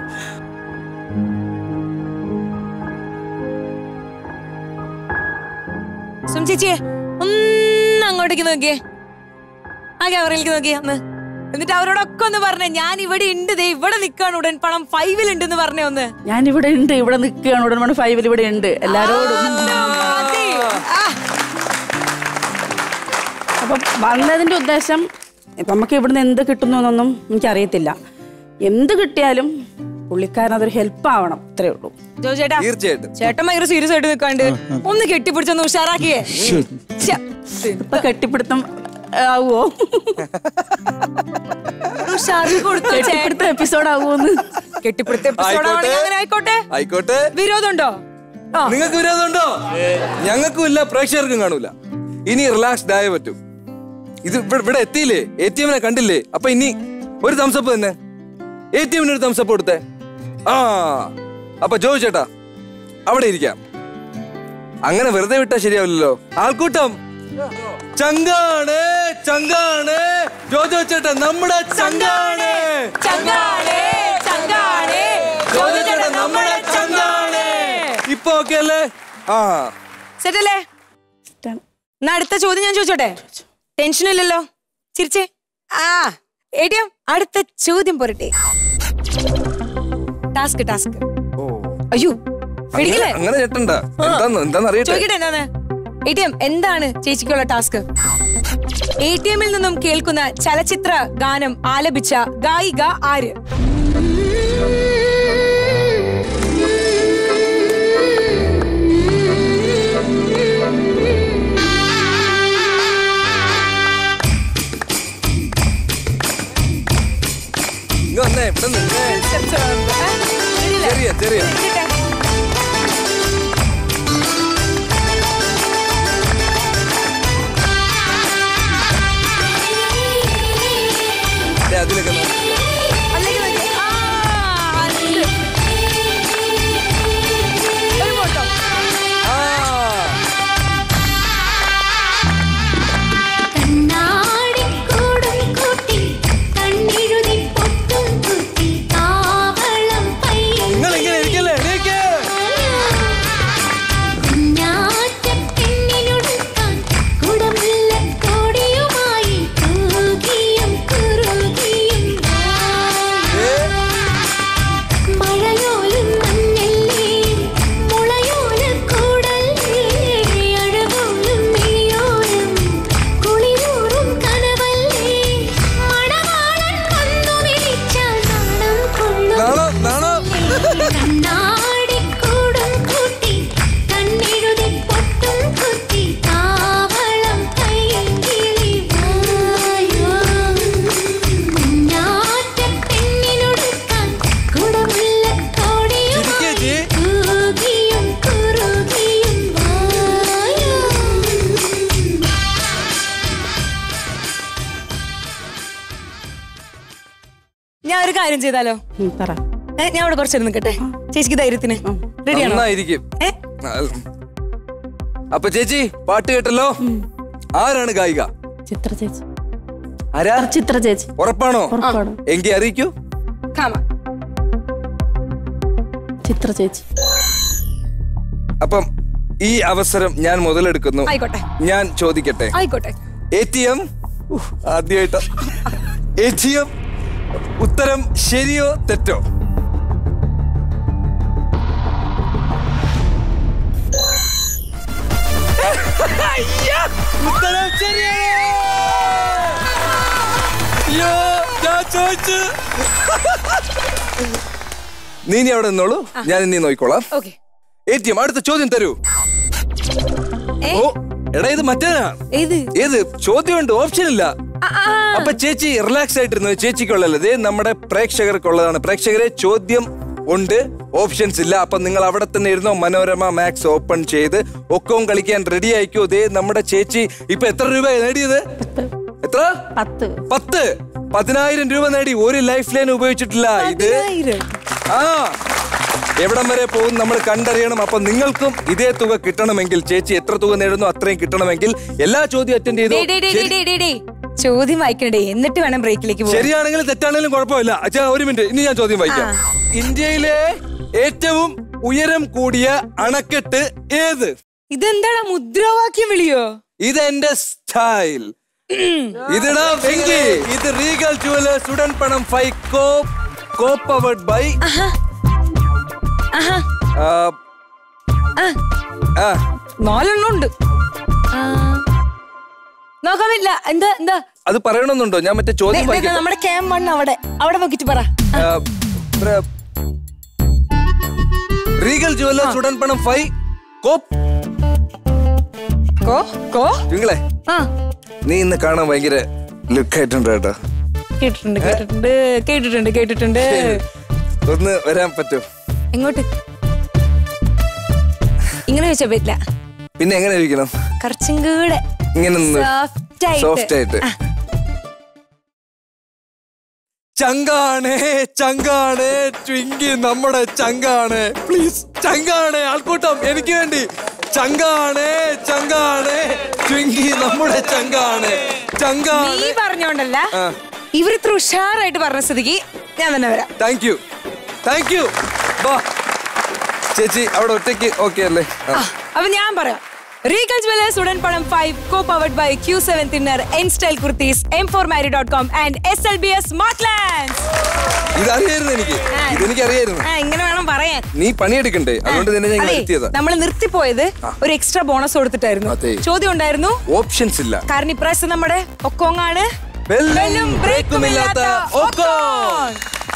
സും ചേച്ചിയെ ഒന്ന് അങ്ങോട്ടേക്ക് നോക്കിയേ ആ ക്യാമറയിലേക്ക് നോക്കിയേ ഒന്ന് എന്നിട്ട് അവരോടൊക്കെ ഒന്ന് പറഞ്ഞേ ഞാൻ ഇവിടെ ഉണ്ട് ദേ ഇവിടെ നിൽക്കാണ് ഉടൻ പണം ഫൈവിൽ ഉണ്ടെന്ന് പറഞ്ഞേ ഒന്ന് ഞാൻ ഇവിടെ ഉണ്ട് ഇവിടെ നിൽക്കുകയാണ് ഉടൻ ഫൈവിൽ ഇവിടെ ഉണ്ട് എല്ലാരോടും മതി. ആ, അപ്പം വന്നതിന്റെ ഉദ്ദേശം ഇപ്പം നമുക്ക് ഇവിടുന്ന് എന്ത് കിട്ടുന്നു എന്നൊന്നും എനിക്കറിയത്തില്ല എന്ത് കിട്ടിയാലും പുള്ളിക്കാരൻ അതൊരു ഹെൽപ്പ് ആവണം ഇത്രേ ഉള്ളൂ ജോ ചേട്ടാ തീർച്ചയായിട്ടും ചേട്ടൻ ഭയങ്കര സീരിയസ് ആയിട്ട് നിൽക്കാണ്ട് ഒന്ന് കെട്ടിപ്പിടിച്ചൊന്ന് ഉഷാറാക്കിയേ ശ്ശെ. ഇപ്പൊ കെട്ടിപ്പിടുത്തം ആവുമോ ഒരു ഉഷാറിൽ കൊടുത്തു ചേട്ടൻ. കെട്ടിപ്പിടുത്തം എപ്പിസോഡ് ആവുമോന്ന് കെട്ടിപ്പിടുത്ത episode ആണെങ്കിൽ അങ്ങനെ ആയിക്കോട്ടെ ആയിക്കോട്ടെ വിരോധമുണ്ടോ ആ നിങ്ങൾക്ക് വിരോധമുണ്ടോ ഞങ്ങൾക്കും ഇല്ല പ്രേക്ഷകർക്കും കാണൂല ഇനി റിലാക്സ്ഡ് ആയേ പറ്റൂ ഇത് ഇവിടെ ഇവിടെ എത്തിയില്ലേ എ ടി എമ്മിനെ കണ്ടില്ലേ അപ്പൊ ഇനി ഒരു തംസപ്പ് തന്നെ എ ടി എമ്മിന് ഒരു തംസപ്പ് കൊടുത്തേ ആ അപ്പൊ ജോ ചേട്ടാ അവിടെ ഇരിക്കാം അങ്ങനെ വെറുതെ വിട്ടാ ശരിയാവില്ലല്ലോ ആൾക്കൂട്ടം ചങ്കാണ് ചങ്കാണ് ജോജോ ചേട്ടൻ നമ്മുടെ ചങ്കാണ് ചങ്കാണേ ചങ്കാണേ ജോജോ ചേട്ടൻ നമ്മുടെ ചങ്കാണ് ഇപ്പൊ ഓക്കെ അല്ലേ ആ സെറ്റല്ലേ ഇഷ്ടാണ്. എന്നാ അടുത്ത ചോദ്യം ഞാൻ ചോദിച്ചോട്ടെ ടെൻഷൻ ഇല്ലല്ലോ ചിരിച്ചേ ആ എടിയം അടുത്ത ചോദ്യം പോരട്ടെ ടാസ്ക് ടാസ്ക് അയ്യോ പിടിക്കില്ലേ അങ്ങനെ ഞെട്ടണ്ട എന്താന്ന് എന്താന്ന് അറിയട്ടെ ചോദിക്കട്ടെ എന്താണ് എ ടി എം എന്താണ് ചേച്ചിക്കുള്ള ടാസ്ക് എ ടി എമ്മിൽ നിന്നും കേൾക്കുന്ന ചലച്ചിത്ര ഗാനം ആലപിച്ച ഗായിക ആര് ഇങ്ങ് വന്നേ ഇവിടെ നിന്നേ ഏ? ready അല്ലേ? ചെറിയ ചെറിയ ഇരിക്കട്ടെ. ദേ, അതിലൊക്കെ നോക്ക്. അല്ലെങ്കിൽ മതി. ആ, അത്. ഒരു ഫോട്ടോ ആ കണ്ണാടിക്കൂടും കൂട്ടി കണ്ണെഴുതി പൊട്ടും കുത്തി കാവളം പയ്യൻ നിങ്ങൾ ഇങ്ങനെ ഇരിക്കല്ലേ എണീക്ക്. കുഞ്ഞാറ്റപ്പെണ്ണിനൊടുക്കാൻ കുടമുല്ലക്കോടിയുമായി കൂകിയും കുറുകിയും ഏ, മഴയോലും മഞ്ഞല്ലേ മുളയോലക്കൂടല്ലേ അഴകോലും മിഴിയോലും കുളിരൂറും കനവല്ലേ മണവാളൻ വന്നു വിളിച്ചാൽ നാണം കൊള്ളും നാണോ നാണോ കണ്ണാടിക്കൂടും കൂട്ടി കണ്ണെഴുതി പൊട്ടും കുത്തി കാവളം കയ്യെങ്കിലി വായോ കുഞ്ഞാറ്റപ്പെണ്ണിനൊടുക്കാൻ കുടമുല്ലക്കോടിയും ചിരിക്കേ ജി. കൂകിയും കുറുകിയും വായോ ഞാൻ ഒരു കാര്യം ചെയ്താലോ ഉം, പറ ഏ, ഞാൻ അവിടെ കുറച്ചു നിൽക്കട്ടെ ചേച്ചിക്ക് ധൈര്യത്തിന് റെഡിയാണോ നന്നായിരിക്കും ഏ ആ, അപ്പൊ ചേച്ചി പാട്ട് കേട്ടല്ലോ ആരാണ് ഗായിക ചിത്ര ചേച്ചി ആരാ ചിത്ര ചേച്ചി ഉറപ്പാണോ ഉറപ്പാണ് എങ്കി അറിയിക്കൂ കാമ ചിത്ര ചേച്ചി അപ്പം ഈ അവസരം ഞാൻ മുതലെടുക്കുന്നു ആയിക്കോട്ടെ ഞാൻ ചോദിക്കട്ടെ ആയിക്കോട്ടെ എ ടി എം ആദ്യമായിട്ട് എ ടി എം ഉത്തരം ശരിയോ തെറ്റോ അയ്യ! ഉത്തരം ശരിയാണ്! അയ്യോ, ഞാൻ ചോദിച്ചു നീ ഇനി അവിടെ നിന്നോളൂ ഞാൻ ഇനി നോക്കിക്കോളാം ഓക്കെ എ ടി എം അടുത്ത ചോദ്യം തരൂ ഏ? ഓ എടാ ഇത് മറ്റേനാ ഏത് ഏത് ചോദ്യമുണ്ട് ഓപ്ഷൻ ഇല്ല ആ, ആ, അപ്പൊ ചേച്ചി റിലാക്സ് ആയിട്ടിരുന്നു ചേച്ചിക്കുള്ളത് ഇത് നമ്മുടെ പ്രേക്ഷകർക്കുള്ളതാണ് പ്രേക്ഷകരെ ചോദ്യം ഉണ്ട് ഓപ്ഷൻസ് ഇല്ല അപ്പൊ നിങ്ങൾ അവിടെ തന്നെ ഇരുന്നോ മനോരമ മാക്സ് ഓപ്പൺ ചെയ്ത് ഒക്കവും കളിക്കാൻ റെഡി ആയിക്കോ ദേ നമ്മുടെ ചേച്ചി ഇപ്പൊ എത്ര രൂപ നേടിയത് എത്ര പത്ത് പത്ത് പതിനായിരം രൂപ നേടി ഒരു ലൈഫ് ലൈൻ ഉപയോഗിച്ചിട്ടില്ല ഇത് പതിനായിരം. ആ എവിടം വരെ പോകും നമ്മൾ കണ്ടറിയണം അപ്പൊ നിങ്ങൾക്കും ഇതേ തുക കിട്ടണമെങ്കിൽ ചേച്ചി എത്ര തുക നേടുന്നു അത്രയും കിട്ടണമെങ്കിൽ എല്ലാ ചോദ്യം അറ്റൻഡ് ഡേ, ഡേ, ചെയ്തു ഡേ, ശരി- ഡേ, ഡേ, ഡേ. ചോദ്യം വായിക്കണ്ടേ എന്നിട്ട് വേണം ബ്രേക്കിലേക്ക് പോകാൻ ശരിയാണെങ്കിലും തെറ്റാണെങ്കിലും കുഴപ്പമില്ല അച്ഛാ ഒരു മിനിറ്റ് ഇനി ഞാൻ ചോദ്യം വായിക്കാം ഇന്ത്യയിലെ ഏറ്റവും ഉയരം കൂടിയ അണക്കെട്ട് ഏത് ഇതെന്താണ് മുദ്രാവാക്യം വിളിയോ ഇത് എന്റെ സ്റ്റൈൽ ഇതിടാ വെങ്കി ഇത് റീഗൽ ജുവലേഴ്സ് ഉടൻ പണം five co co powered by ആഹാ ആ നാലെണ്ണം ഉണ്ട് ആ. നോക്കാൻ പറ്റില്ല എന്താ എന്താ അത് പറയണമെന്നുണ്ടോ ഞാൻ മറ്റേ ദേ, ചോദ്യം ദേ, വായിക്കാം നമ്മുടെ ക്യാം വൺ അവിടെ അവിടെ നോക്കിട്ട് പറ ആ, പ്ര- റീഗൽ ജുവലേഴ്സ് ഉടൻ പണം ഫൈവ് കോ കോ കോ നിങ്ങളെ ആ നീ ഇന്ന് കാണാൻ ഭയങ്കര ലുക്ക് ആയിട്ടുണ്ട് കേട്ടോ കേട്ടിട്ടുണ്ട് കേട്ടിട്ടുണ്ട് കേട്ടിട്ടുണ്ട് കേട്ടിട്ടുണ്ട് ഒന്ന് വരാൻ പറ്റുമോ എങ്ങോട്ട് ഇങ്ങനെ വെച്ചാ പറ്റില്ല പിന്നെ എങ്ങനെ ഇരിക്കണം കുറച്ചും കൂടെ ഇങ്ങനെ നിന്ന് സോഫ്റ്റ് ആയിട്ട് സോഫ്റ്റ് ആയിട്ട് ആ. ചങ്കാണ് ചങ്കാണ് ട്വിങ്കി നമ്മുടെ ചങ്കാണ് പ്ലീസ് ചങ്കാണ് ആൾക്കൂട്ടം എനിക്ക് വേണ്ടി ചങ്കാണ് ചങ്കാണ് ട്വിങ്കി നമ്മുടെ ചങ്കാണ് ചങ്കാണ് നീ പറഞ്ഞോണ്ടല്ല ഇവർ ഇത്ര ഉഷാറായിട്ട് പറഞ്ഞ സ്ഥിതിക്ക് ഞാൻ തന്നെ വരാം താങ്ക് യു താങ്ക് യു വാ ചേച്ചി അവിടെ ഒറ്റയ്ക്ക് ഓക്കെ അല്ലേ ആ. അപ്പൊ ഞാൻ പറയാം റീഗൽ ജ്വല്ലേഴ്സ് ഉടൻ പണം five co powered by Q seven thinner N style kurtis M four marry dot com and S L B S smart lands ഇതറിയായിരുന്നു എനിക്ക് ഇതെനിക്ക് അറിയായിരുന്നു ആ ഇങ്ങനെ വേണം പറയാൻ നീ പണിയെടുക്കണ്ടേ അതുകൊണ്ട് തന്നെ ഞാൻ അതെ എത്തിയതാ നമ്മൾ നിർത്തിപ്പോയത് ഒരു എക്സ്ട്രാ ബോണസ് കൊടുത്തിട്ടായിരുന്നു അതെ. ചോദ്യം ഉണ്ടായിരുന്നു ഓപ്ഷൻസ് ഇല്ല കാരണം ഇപ്രാവശ്യം നമ്മുടെ ഒക്കോങ്ങാണ് ബെല്ലും ബെല്ലും ബ്രേക്കുമില്ലാത്ത ഒക്കോൺ.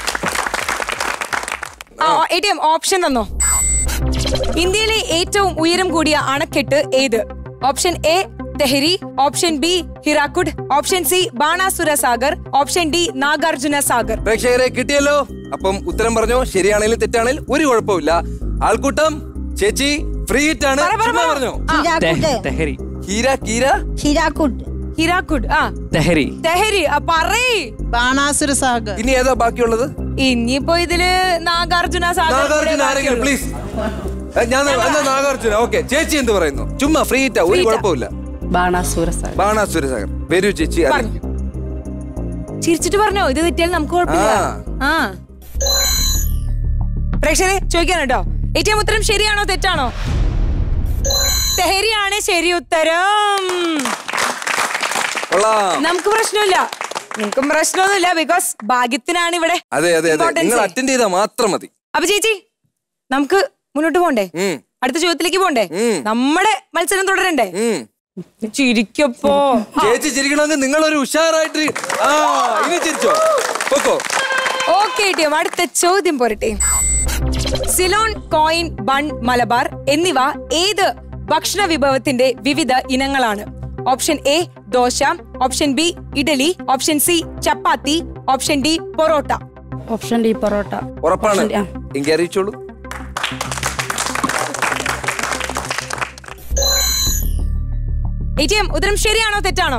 എ ടി എം ഓപ്ഷൻ തന്നോ ഇന്ത്യയിലെ ഏറ്റവും ഉയരം കൂടിയ അണക്കെട്ട് ഏത് option A Tehri option B Hirakud option C Banasura Sagar option D Nagarjuna Sagar പ്രേക്ഷകരെ കിട്ടിയല്ലോ അപ്പം ഉത്തരം പറഞ്ഞോ ശരിയാണെങ്കിലും തെറ്റാണെങ്കിലും ഒരു കുഴപ്പമില്ല ആൾക്കൂട്ടം ചേച്ചി ഫ്രീ ഹിറ്റ് ആണ് പറ, പറ, ചുമ്മാ പറ. പറഞ്ഞോ ആ, തെഹ- തെഹരി ഹീര കീര ഹിരാക്കുഡ് ഹിറാക്കുഡ് ആ തെഹരി തെഹരി ആ പറയ് ബാണാസുര സാഗർ ഇനി ഏതാ ബാക്കിയുള്ളത് ഇനിയിപ്പോ ഇതില് നാഗാർജുന സാഗർ കൂടെ നാഗാർജുന ആരെങ്കിലും ബാക്കിയുള്ളൂ. പ്ലീസ് ഞാൻ എന്നാ നാഗാർജുന ഓക്കെ ചേച്ചി എന്ത് പറയുന്നു ചുമ്മാ ഫ്രീ ഹിറ്റാ ഒരു Free hit ആ. കുഴപ്പമില്ല ബാണാസൂര സാഗർ ബാണാസുര സാഗർ വരൂ ചേച്ചി അറിയാം. പറഞ്ഞു ചിരിച്ചിട്ട് പറഞ്ഞോ ഇത് തെറ്റിയാൽ നമുക്ക് കുഴപ്പമില്ല ആ. ആ പ്രേക്ഷകരെ ചോദിക്കാൻ കേട്ടോ ഏറ്റവും ഉത്തരം ശരിയാണോ തെറ്റാണോ തെഹരിയാണ് ശരി ഉത്തരം കൊള്ളാം നമുക്ക് പ്രശ്നമില്ല നിങ്ങൾക്കും പ്രശ്നമൊന്നുമില്ല ബിക്കോസ് ഭാഗ്യത്തിനാണ് ഇവിടെ അതെ അതെ അതെ importance. നിങ്ങൾ അറ്റൻഡ് ചെയ്താൽ മാത്രം മതി അപ്പൊ ചേച്ചി നമുക്ക് മുന്നോട്ട് പോണ്ടേ ഉം, അടുത്ത ചോദ്യത്തിലേക്ക് പോണ്ടേ ഉം. നമ്മുടെ മത്സരം തുടരണ്ടേ ഉം. ചിരിക്കപ്പോ ചേച്ചി ചിരിക്കണമെങ്കിൽ നിങ്ങൾ ഒരു ഉഷാറായിട്ട് ആ ഇനി ചിരിച്ചോ പൊക്കോ ഓക്കെ ടീം അടുത്ത ചോദ്യം പോരട്ടെ സിലോൺ കോയിൻ ബൺ മലബാർ എന്നിവ ഏത് ഭക്ഷണ വിഭവത്തിന്റെ വിവിധ ഇനങ്ങളാണ് option A dosa option B idli option C chapati option D parotta option D parotta ഉറപ്പാണ് ഓപ്ഷൻ ഡി, ആ. എങ്കിൽ അറിയിച്ചോളൂ എ ടി എം ഉത്തരം ശരിയാണോ തെറ്റാണോ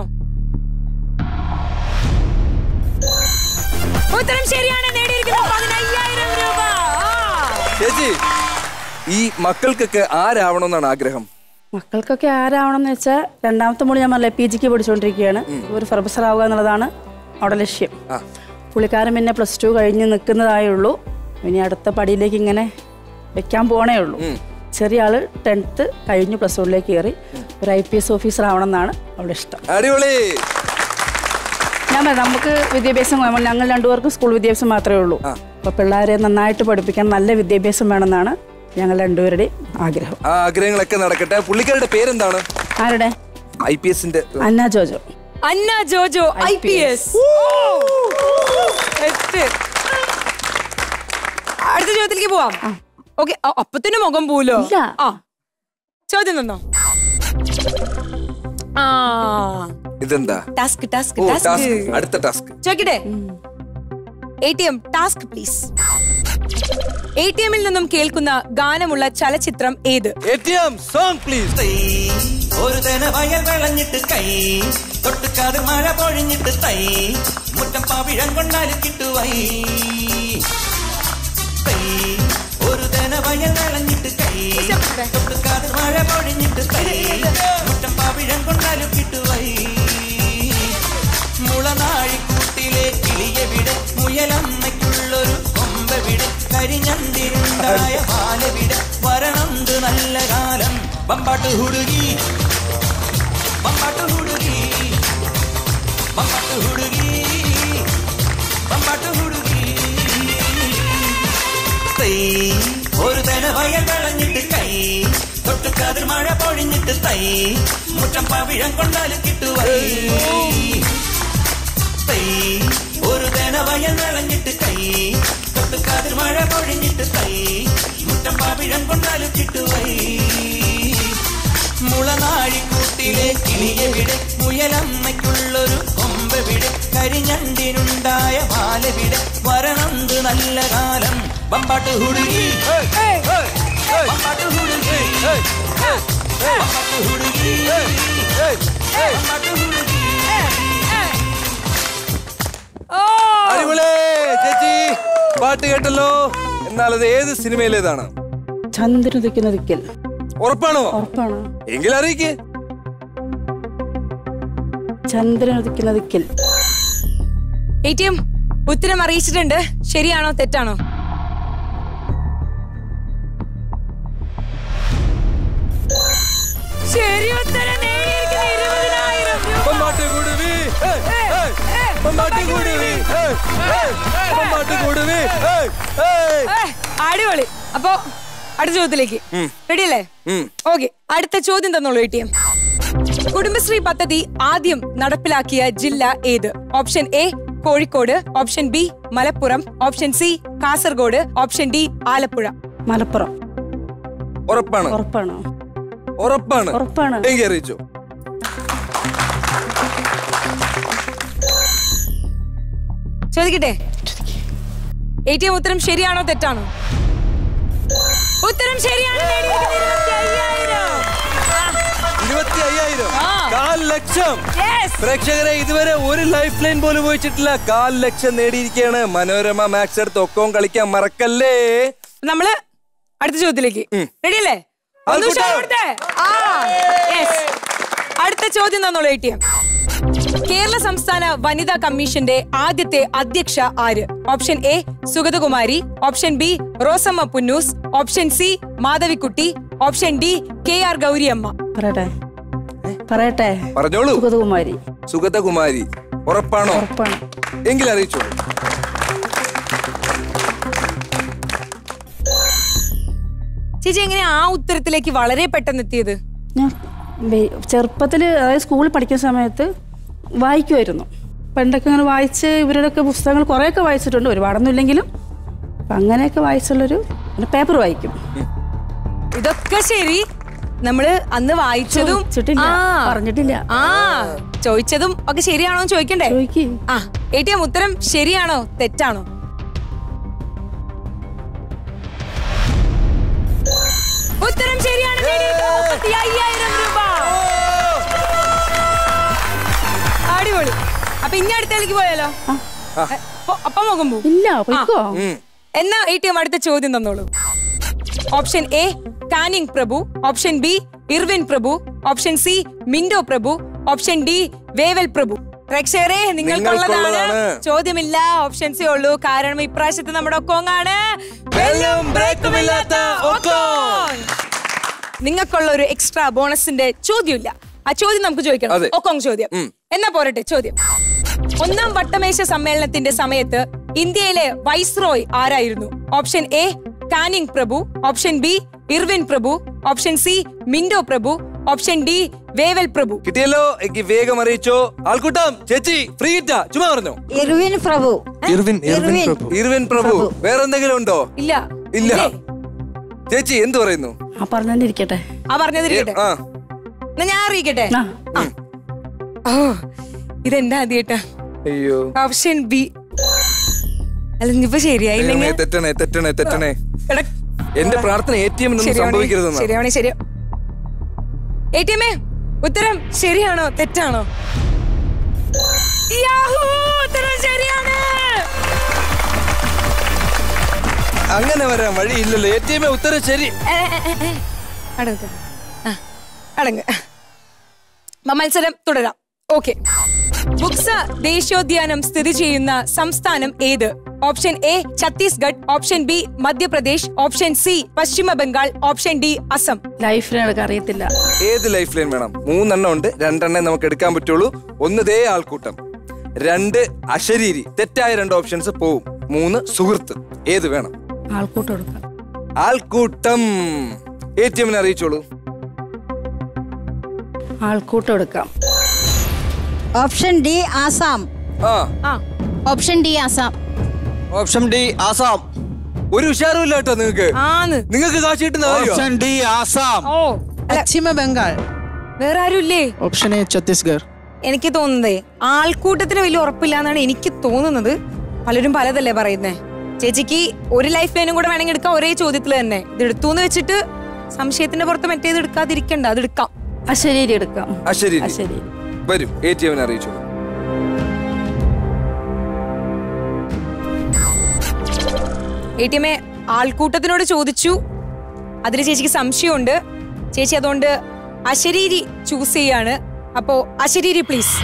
ഉത്തരം ശരിയാണ് നേടിയിരിക്കുന്നത് പതിനയ്യായിരം രൂപ ആ. ചേച്ചി ഈ മക്കൾക്കൊക്കെ ആരാവണമെന്നാണ് ആഗ്രഹം മക്കൾക്കൊക്കെ ആരാവണമെന്ന് വെച്ചാൽ രണ്ടാമത്തെ മോള് ഞാൻ പറഞ്ഞ പി ജിക്ക് പഠിച്ചുകൊണ്ടിരിക്കുകയാണ് ഒരു പ്രൊഫസർ ആവുക എന്നുള്ളതാണ് അവിടെ ലക്ഷ്യം ആ. പുള്ളിക്കാരൻ പിന്നെ പ്ലസ് ടു കഴിഞ്ഞ് നിൽക്കുന്നതായേ ഉള്ളൂ ഇനി അടുത്ത പടിയിലേക്ക് ഇങ്ങനെ വെക്കാൻ പോണേ ഉള്ളൂ ചെറിയ ആള് ടെൻത്ത് കഴിഞ്ഞ് പ്ലസ് വണ്ണിലേക്ക് കയറി ഒരു ഐ പി എസ് ഓഫീസർ ആവണം എന്നാണ് അവളുടെ ഇഷ്ടം അടിപൊളി ഞാൻ പറയാം നമുക്ക് വിദ്യാഭ്യാസം നമ്മൾ ഞങ്ങൾ രണ്ടുപേർക്കും സ്കൂൾ വിദ്യാഭ്യാസം മാത്രമേ ഉള്ളൂ അപ്പൊ പിള്ളേരെ നന്നായിട്ട് പഠിപ്പിക്കാൻ നല്ല വിദ്യാഭ്യാസം വേണമെന്നാണ് ഞങ്ങൾ രണ്ടുപേരുടെയും ആഗ്രഹം ആ ആഗ്രഹങ്ങളൊക്കെ നടക്കട്ടെ പുള്ളിക്കാരുടെ പേരെന്താണ് ആരുടെ ഐ പി എസിന്റെ Anna Jojo Anna Jojo I P S അടുത്ത ചോദ്യത്തിലേക്ക് പോവാം ഓക്കെ അപ്പത്തിന് മുഖം പോലോ ഇല്ല. ആ ചോദ്യം തന്നോ ആ ഇതെന്താ ടാസ്ക് ടാസ്ക് ഓ ടാസ്ക് ടാസ്ക് അടുത്ത ടാസ്ക് ചോദിക്കട്ടെ A T M task please A T എമ്മിൽ നിന്നും കേൾക്കുന്ന ഗാനമുള്ള ചലച്ചിത്രം ഏത് A T M song please തൈ ഒരു തന വയൽ വിളഞ്ഞിട്ട് കൈ തൊട്ടുക്കാതെ മഴ പൊഴിഞ്ഞിട്ട് തൈ മുറ്റം പവിഴം കൊണ്ടാലും കിട്ടുവൈ തൈ ഒരു തന വയൽ വിളഞ്ഞിട്ട് കൈ തൊട്ടുകാത് മഴ പൊഴിഞ്ഞിട്ട് തൈ മുറ്റം പവിഴം കൊണ്ടാലും കിട്ടുവൈ മുളനാഴിക്കൂട്ടിലെ കിളിയെവിടെ മുയലമ്മയ്ക്കുള്ളൊരു കൊമ്പെവിടെ കരിഞ്ഞണ്ടിരുണ്ടായ പാലവിടെ വരണുണ്ട് നല്ല കാലം ബമ്പാട്ട് ഹുടുകി ബമ്പാട്ട് ഹുടുകി ബമ്പാട്ട് ഹുടുകി ബമ്പാട്ട് ഹുടുകി തൈ ഒരു തന വയൽ വിളഞ്ഞിട്ട് കൈ തൊട്ട് കതിർ മഴ പൊഴിഞ്ഞിട്ട് തൈ മുറ്റം പവിഴം കൊണ്ടാലും കിട്ടുവൈ തൈ ഒരു തന വയൽ വിളഞ്ഞിട്ട് കൈ തൊട്ട് കതിർ മഴ പൊഴിഞ്ഞിട്ട് തൈ മുറ്റം പവിഴം കൊണ്ടാലും കിട്ടുവൈ മുളനാഴിക്കൂട്ടിലെ കിളിയെവിടെ മുയലമ്മയ്ക്കുള്ളൊരു കൊമ്പെവിടെ കരിഞ്ഞണ്ടിനുണ്ടായ പാലവിടെ വരണുണ്ട് നല്ല കാലം ബമ്പാട്ട് ഹുടുകി ബമ്പാട്ട് ഹുടുകി ബമ്പാട്ട് ഹുടുകി ബമ്പാട്ട് ഹുടുകി അടിപൊളി ചേച്ചി പാട്ട് കേട്ടല്ലോ എന്നാൽ അത് ഏത് സിനിമയിലേതാണ് ചന്ദ്രൻ ഉദിക്കുന്ന ദിക്കിൽ ഉറപ്പാണോ ഉറപ്പാണ് എങ്കിൽ അറിയിക്ക് ചന്ദ്രൻ ഉദിക്കുന്ന ദിക്കിൽ എ ടി എം ഉത്തരം അറിയിച്ചിട്ടുണ്ട് ശരിയാണോ തെറ്റാണോ ശരി ഉത്തരം നേടിയിരിക്കുന്നു ഇരുപതിനായിരം രൂപ. പമ്പാട്ട് കൂടുവി ഏയ്, ഏയ്, പമ്പാട്ട് കൂടുവി ഏയ്, ഏയ്, പമ്പാട്ട് കൂടുവി ഏയ്, ഏയ്. ഏ, അടിപൊളി അപ്പൊ അടുത്ത ചോദ്യത്തിലേക്ക് റെഡി അല്ലേ ഉം. ഓക്കെ അടുത്ത ചോദ്യം തന്നോളൂ എ ടി എം കുടുംബശ്രീ പദ്ധതി ആദ്യം നടപ്പിലാക്കിയ ജില്ല ഏത് option A Kozhikode option B Malappuram option C Kasaragod option D Alappuzha Malappuram ഉറപ്പാണ് ഉറപ്പാണ് ഉറപ്പാണ് ഉറപ്പാണ്. എങ്കിൽ അറിയിച്ചു ചോദിക്കട്ടെ എ ടി എം ഉത്തരം ശരിയാണോ തെറ്റാണോ ഉത്തരം ശരിയാണ് നേടിയിരിക്കുന്നത് 25,000. ഇരുപത്തി അയ്യായിരം ആ. കാൽ ലക്ഷം Yes. പ്രേക്ഷകരെ ഇതുവരെ ഒരു ലൈഫ് ലൈൻ പോലും ഉപയോഗിച്ചിട്ടില്ല കാൽ ലക്ഷം നേടിയിരിക്കുകയാണ് മനോരമ മാക്സ് എടുത്ത് ഒക്കവും കളിക്കാൻ മറക്കല്ലേ നമ്മള് അടുത്ത ചോദ്യത്തിലേക്ക് റെഡി അല്ലേ ഒന്ന് ആൾക്കൂട്ടം. ഉഷാറ് കൊടുത്തേ. ആ, yes. അടുത്ത ചോദ്യം തന്നോളൂ എ ടി എം കേരള സംസ്ഥാന വനിതാ കമ്മീഷന്റെ ആദ്യത്തെ അധ്യക്ഷ ആര് option A Sugathakumari option B Rosamma Punnoose option C Madhavikutty option D K R Gowriyamma പറയട്ടെ പറയട്ടെ പറഞ്ഞോളൂ സുഗതകുമാരി സുഗതകുമാരി ഉറപ്പാണോ ഉറപ്പാണ് എങ്കിൽ അറിയിച്ചോളൂ ചേച്ചി എങ്ങനെ ആ ഉത്തരത്തിലേക്ക് വളരെ പെട്ടെന്ന് എത്തിയത് ഞാൻ ചെറുപ്പത്തിൽ അതായത് സ്കൂളിൽ പഠിക്കുന്ന സമയത്ത് വായിക്കുമായിരുന്നു പണ്ടൊക്കെ അങ്ങനെ വായിച്ച് ഇവരുടെയൊക്കെ പുസ്തകങ്ങൾ കുറേയൊക്കെ വായിച്ചിട്ടുണ്ട് ഒരുപാടൊന്നും ഇല്ലെങ്കിലും അപ്പം അങ്ങനെയൊക്കെ വായിച്ചുള്ളൊരു പിന്നെ പേപ്പർ വായിക്കും ഇതൊക്കെ ശരി നമ്മള് അന്ന് വായിച്ചതും ചോദിച്ചിട്ടില്ല, ആ. പറഞ്ഞിട്ടില്ല. ആ ചോദിച്ചതും ഒക്കെ ശരിയാണോ എന്ന് ചോദിക്കണ്ടേ ചോദിക്ക് ആ എ ടി എം ഉത്തരം ശരിയാണോ തെറ്റാണോ ഉത്തരം ശരിയാണ് നേടിയിരിക്കുന്നു. 35,000 രൂപ അടിപൊളി അപ്പൊ ഇനി അടുത്തേക്ക് പോയാലോ എ, പോ- അപ്പം മുഖം ഇല്ല പൊയ്ക്കോ എന്നാ എ ടി എം അടുത്ത ചോദ്യം തന്നോളൂ ഓപ്ഷൻ എ കാനിങ് പ്രഭു ഓപ്ഷൻ ബി ഇർവിൻ പ്രഭു ഓപ്ഷൻ സി മിൻഡോ പ്രഭു ഓപ്ഷൻ ഡി വേവൽ പ്രഭു പ്രേക്ഷകരെ നിങ്ങൾക്കുള്ളതാണ് നിങ്ങൾക്കുള്ളതാണ്. ചോദ്യമില്ല ഓപ്ഷൻസേ ഉള്ളൂ കാരണം ഇപ്രാവശ്യത്തെ നമ്മുടെ ഒക്കോങ്ങാണ് വെല്ലും ബ്രേക്കുമില്ലാത്ത ഒക്കോങ്. നിങ്ങൾക്കുള്ള ഒരു എക്സ്ട്രാ ബോണസിന്റെ ചോദ്യമില്ല ആ ചോദ്യം നമുക്ക് ചോദിക്കണം അതെ. ഒക്കോങ് ചോദ്യം ഉം. എന്നാ പോരട്ടെ ചോദ്യം ഒന്നാം വട്ടമേശ സമ്മേളനത്തിന്റെ സമയത്ത് ഇന്ത്യയിലെ വൈസ്രോയ് ആരായിരുന്നു ഓപ്ഷൻ എ കാനിങ് പ്രഭു ഓപ്ഷൻ ബി ഇർവിൻ പ്രഭു ഓപ്ഷൻ സി മിൻഡോ പ്രഭു ഓപ്ഷൻ ഡി വേവൽ പ്രഭു കിട്ടിയല്ലോ എങ്കിൽ വേഗം അറിയിച്ചോ ആൾക്കൂട്ടം ചേച്ചി ഫ്രീ കിട്ടാ ചുമ്മാ പറഞ്ഞോ ഇർവിൻ പ്രഭു ഇർവിൻ ഇർവിൻ പ്രഭു ഇർവിൻ പ്രഭു വേറെന്തെങ്കിലും ഉണ്ടോ ഇല്ല ഇല്ല ഇല്ലേ? ചേച്ചി എന്ത് പറയുന്നു ആ പറഞ്ഞു ഇരിക്കട്ടെ ആ പറഞ്ഞതിരിക്കട്ടെ ആ എന്നാ ഞാൻ അറിയിക്കട്ടെ ആ ഓ ഇതെന്താ ആദ്യട്ടാ അയ്യോ ഓപ്ഷൻ ബി അല്ല ഇനിയിപ്പോ ശരിയായില്ലെങ്കിൽ ദൈവമേ, തെറ്റണേ തെറ്റണേ തെറ്റണേ എടാ, എന്റെ പ്രാർത്ഥന എ ടി എമ്മിനൊന്നും ശരിയാവണേ, സംഭവിക്കരുതെന്നാ ശരിയാവണേ ശരിയാ എ ടി എമ്മേ ഉത്തരം ശരിയാണോ തെറ്റാണോ യാഹൂ, ഉത്തരം ശരിയാണ് അങ്ങനെ വരാൻ വഴിയില്ലല്ലോ എ ടി എം ഉത്തരം ശരി ഏ, ഏ, ഏ, ഏ. അടങ്ങ് ആ, അടങ്ങ് മ- മത്സരം തുടരാം ഓക്കെ ബുക്സ ദേശീയോദ്യാനം സ്ഥിതി ചെയ്യുന്ന സംസ്ഥാനം ഏത് option A Chhattisgarh option B Madhya Pradesh option C Paschima Bengal option D Assam ലൈഫിനെ എനിക്ക് അറിയത്തില്ല ഏത് ലൈഫ് ലൈൻ വേണം മൂന്നെണ്ണം ഉണ്ട് രണ്ടെണ്ണേ നമുക്ക് എടുക്കാൻ പറ്റുള്ളൂ ഒന്ന് ദേ ആൾക്കൂട്ടം രണ്ട് അശരീരി തെറ്റായ രണ്ട് ഓപ്ഷൻസ് പോവും മൂന്ന് സുഹൃത്ത് ഏത് വേണം ആൾക്കൂട്ടം എടുക്കാം ആൾക്കൂട്ടം എ ടി എമ്മിനെ അറിയിച്ചോളൂ ആൾക്കൂട്ടം എടുക്കാം ഓപ്ഷൻ ഡി ആസാം ആ ആ option D Assam option D Assam ഒരു ഉഷാറും ഇല്ല കേട്ടോ നിങ്ങൾക്ക് ആന്ന് നിങ്ങൾക്ക് കാശ് കിട്ടുന്ന കാര്യോ ഓപ്ഷൻ ഡി ആസാം ഓ അല്ല പശ്ചിമ ബംഗാൾ വേറെ ആരും ഇല്ലേ ഓപ്ഷൻ എ ഛത്തീസ്ഗഡ് എനിക്ക് തോന്നുന്നതേ ആൾക്കൂട്ടത്തിന് വലിയ ഉറപ്പില്ല എന്നാണ് എനിക്ക് തോന്നുന്നത് പലരും പലതല്ലേ പറയുന്നേ ചേച്ചിക്ക് ഒരു ലൈഫ് ലൈനും കൂടെ വേണമെങ്കിൽ എടുക്കാം ഒരേ ചോദ്യത്തിൽ തന്നെ ഇത് എടുത്തു എന്ന് വെച്ചിട്ട് സംശയത്തിന്റെ പുറത്ത് മറ്റേത് എടുക്കാതിരിക്കണ്ട അത് എടുക്കാം അശരീരി എടുക്കാം അശരീരി അശരീരി വരും എ ടി എമ്മിനെ അറിയിച്ചോളൂ എ ടി എമ്മെ ആൾക്കൂട്ടത്തിനോട് ചോദിച്ചു അതിൽ ചേച്ചിക്ക് സംശയമുണ്ട് ചേച്ചി അതുകൊണ്ട് അശരീരി ചൂസ് ചെയ്യാണ് അപ്പോ അശരീരി പ്ലീസ്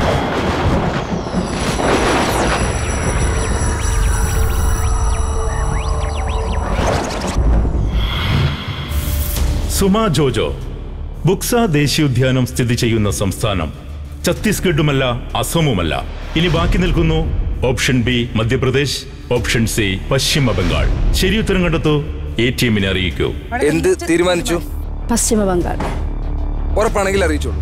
സുമ ജോജോ ബുക്സ ദേശീയോദ്യാനം സ്ഥിതി ചെയ്യുന്ന സംസ്ഥാനം ഛത്തീസ്ഗഡുമല്ല അസമുമല്ല ഇനി ബാക്കി നിൽക്കുന്നു option B Madhya Pradesh option C Paschima Bengal ശരിയുത്തരം കണ്ടെത്തൂ എ ടി എമ്മിനെ അറിയിക്കൂ എന്ത് തീരുമാനിച്ചു പശ്ചിമ ബംഗാൾ ഉറപ്പാണെങ്കിൽ അറിയിച്ചോളൂ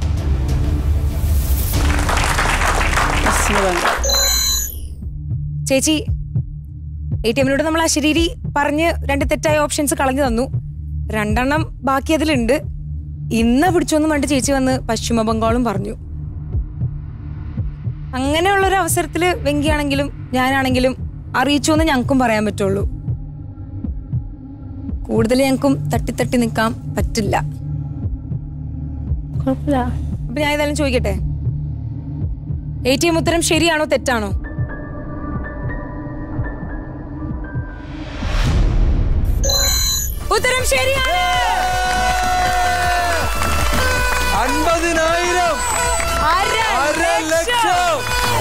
പശ്ചിമ ബംഗാൾ ചേച്ചി എ ടി എമ്മിനോട് നമ്മൾ അശരീരി പറഞ്ഞ് രണ്ട് തെറ്റായ ഓപ്ഷൻസ് കളഞ്ഞു തന്നു രണ്ടെണ്ണം ബാക്കി അതിലുണ്ട് ഇന്ന പിടിച്ചൊന്നും കണ്ട് ചേച്ചി വന്ന് പശ്ചിമ ബംഗാളും പറഞ്ഞു അങ്ങനെയുള്ളൊരു അവസരത്തിൽ വെങ്കിയാണെങ്കിലും ഞാനാണെങ്കിലും അറിയിച്ചു എന്ന് ഞങ്ങൾക്കും പറയാൻ പറ്റുള്ളൂ കൂടുതൽ ഞങ്ങൾക്കും തട്ടി തട്ടി നിൽക്കാൻ പറ്റില്ല കുഴപ്പമില്ല അപ്പൊ ഞാൻ ഏതായാലും ചോദിക്കട്ടെ എ ടി എം ഉത്തരം ശരിയാണോ തെറ്റാണോ ഉത്തരം ശരിയാണ് അൻപതിനായിരം അര അര ലക്ഷം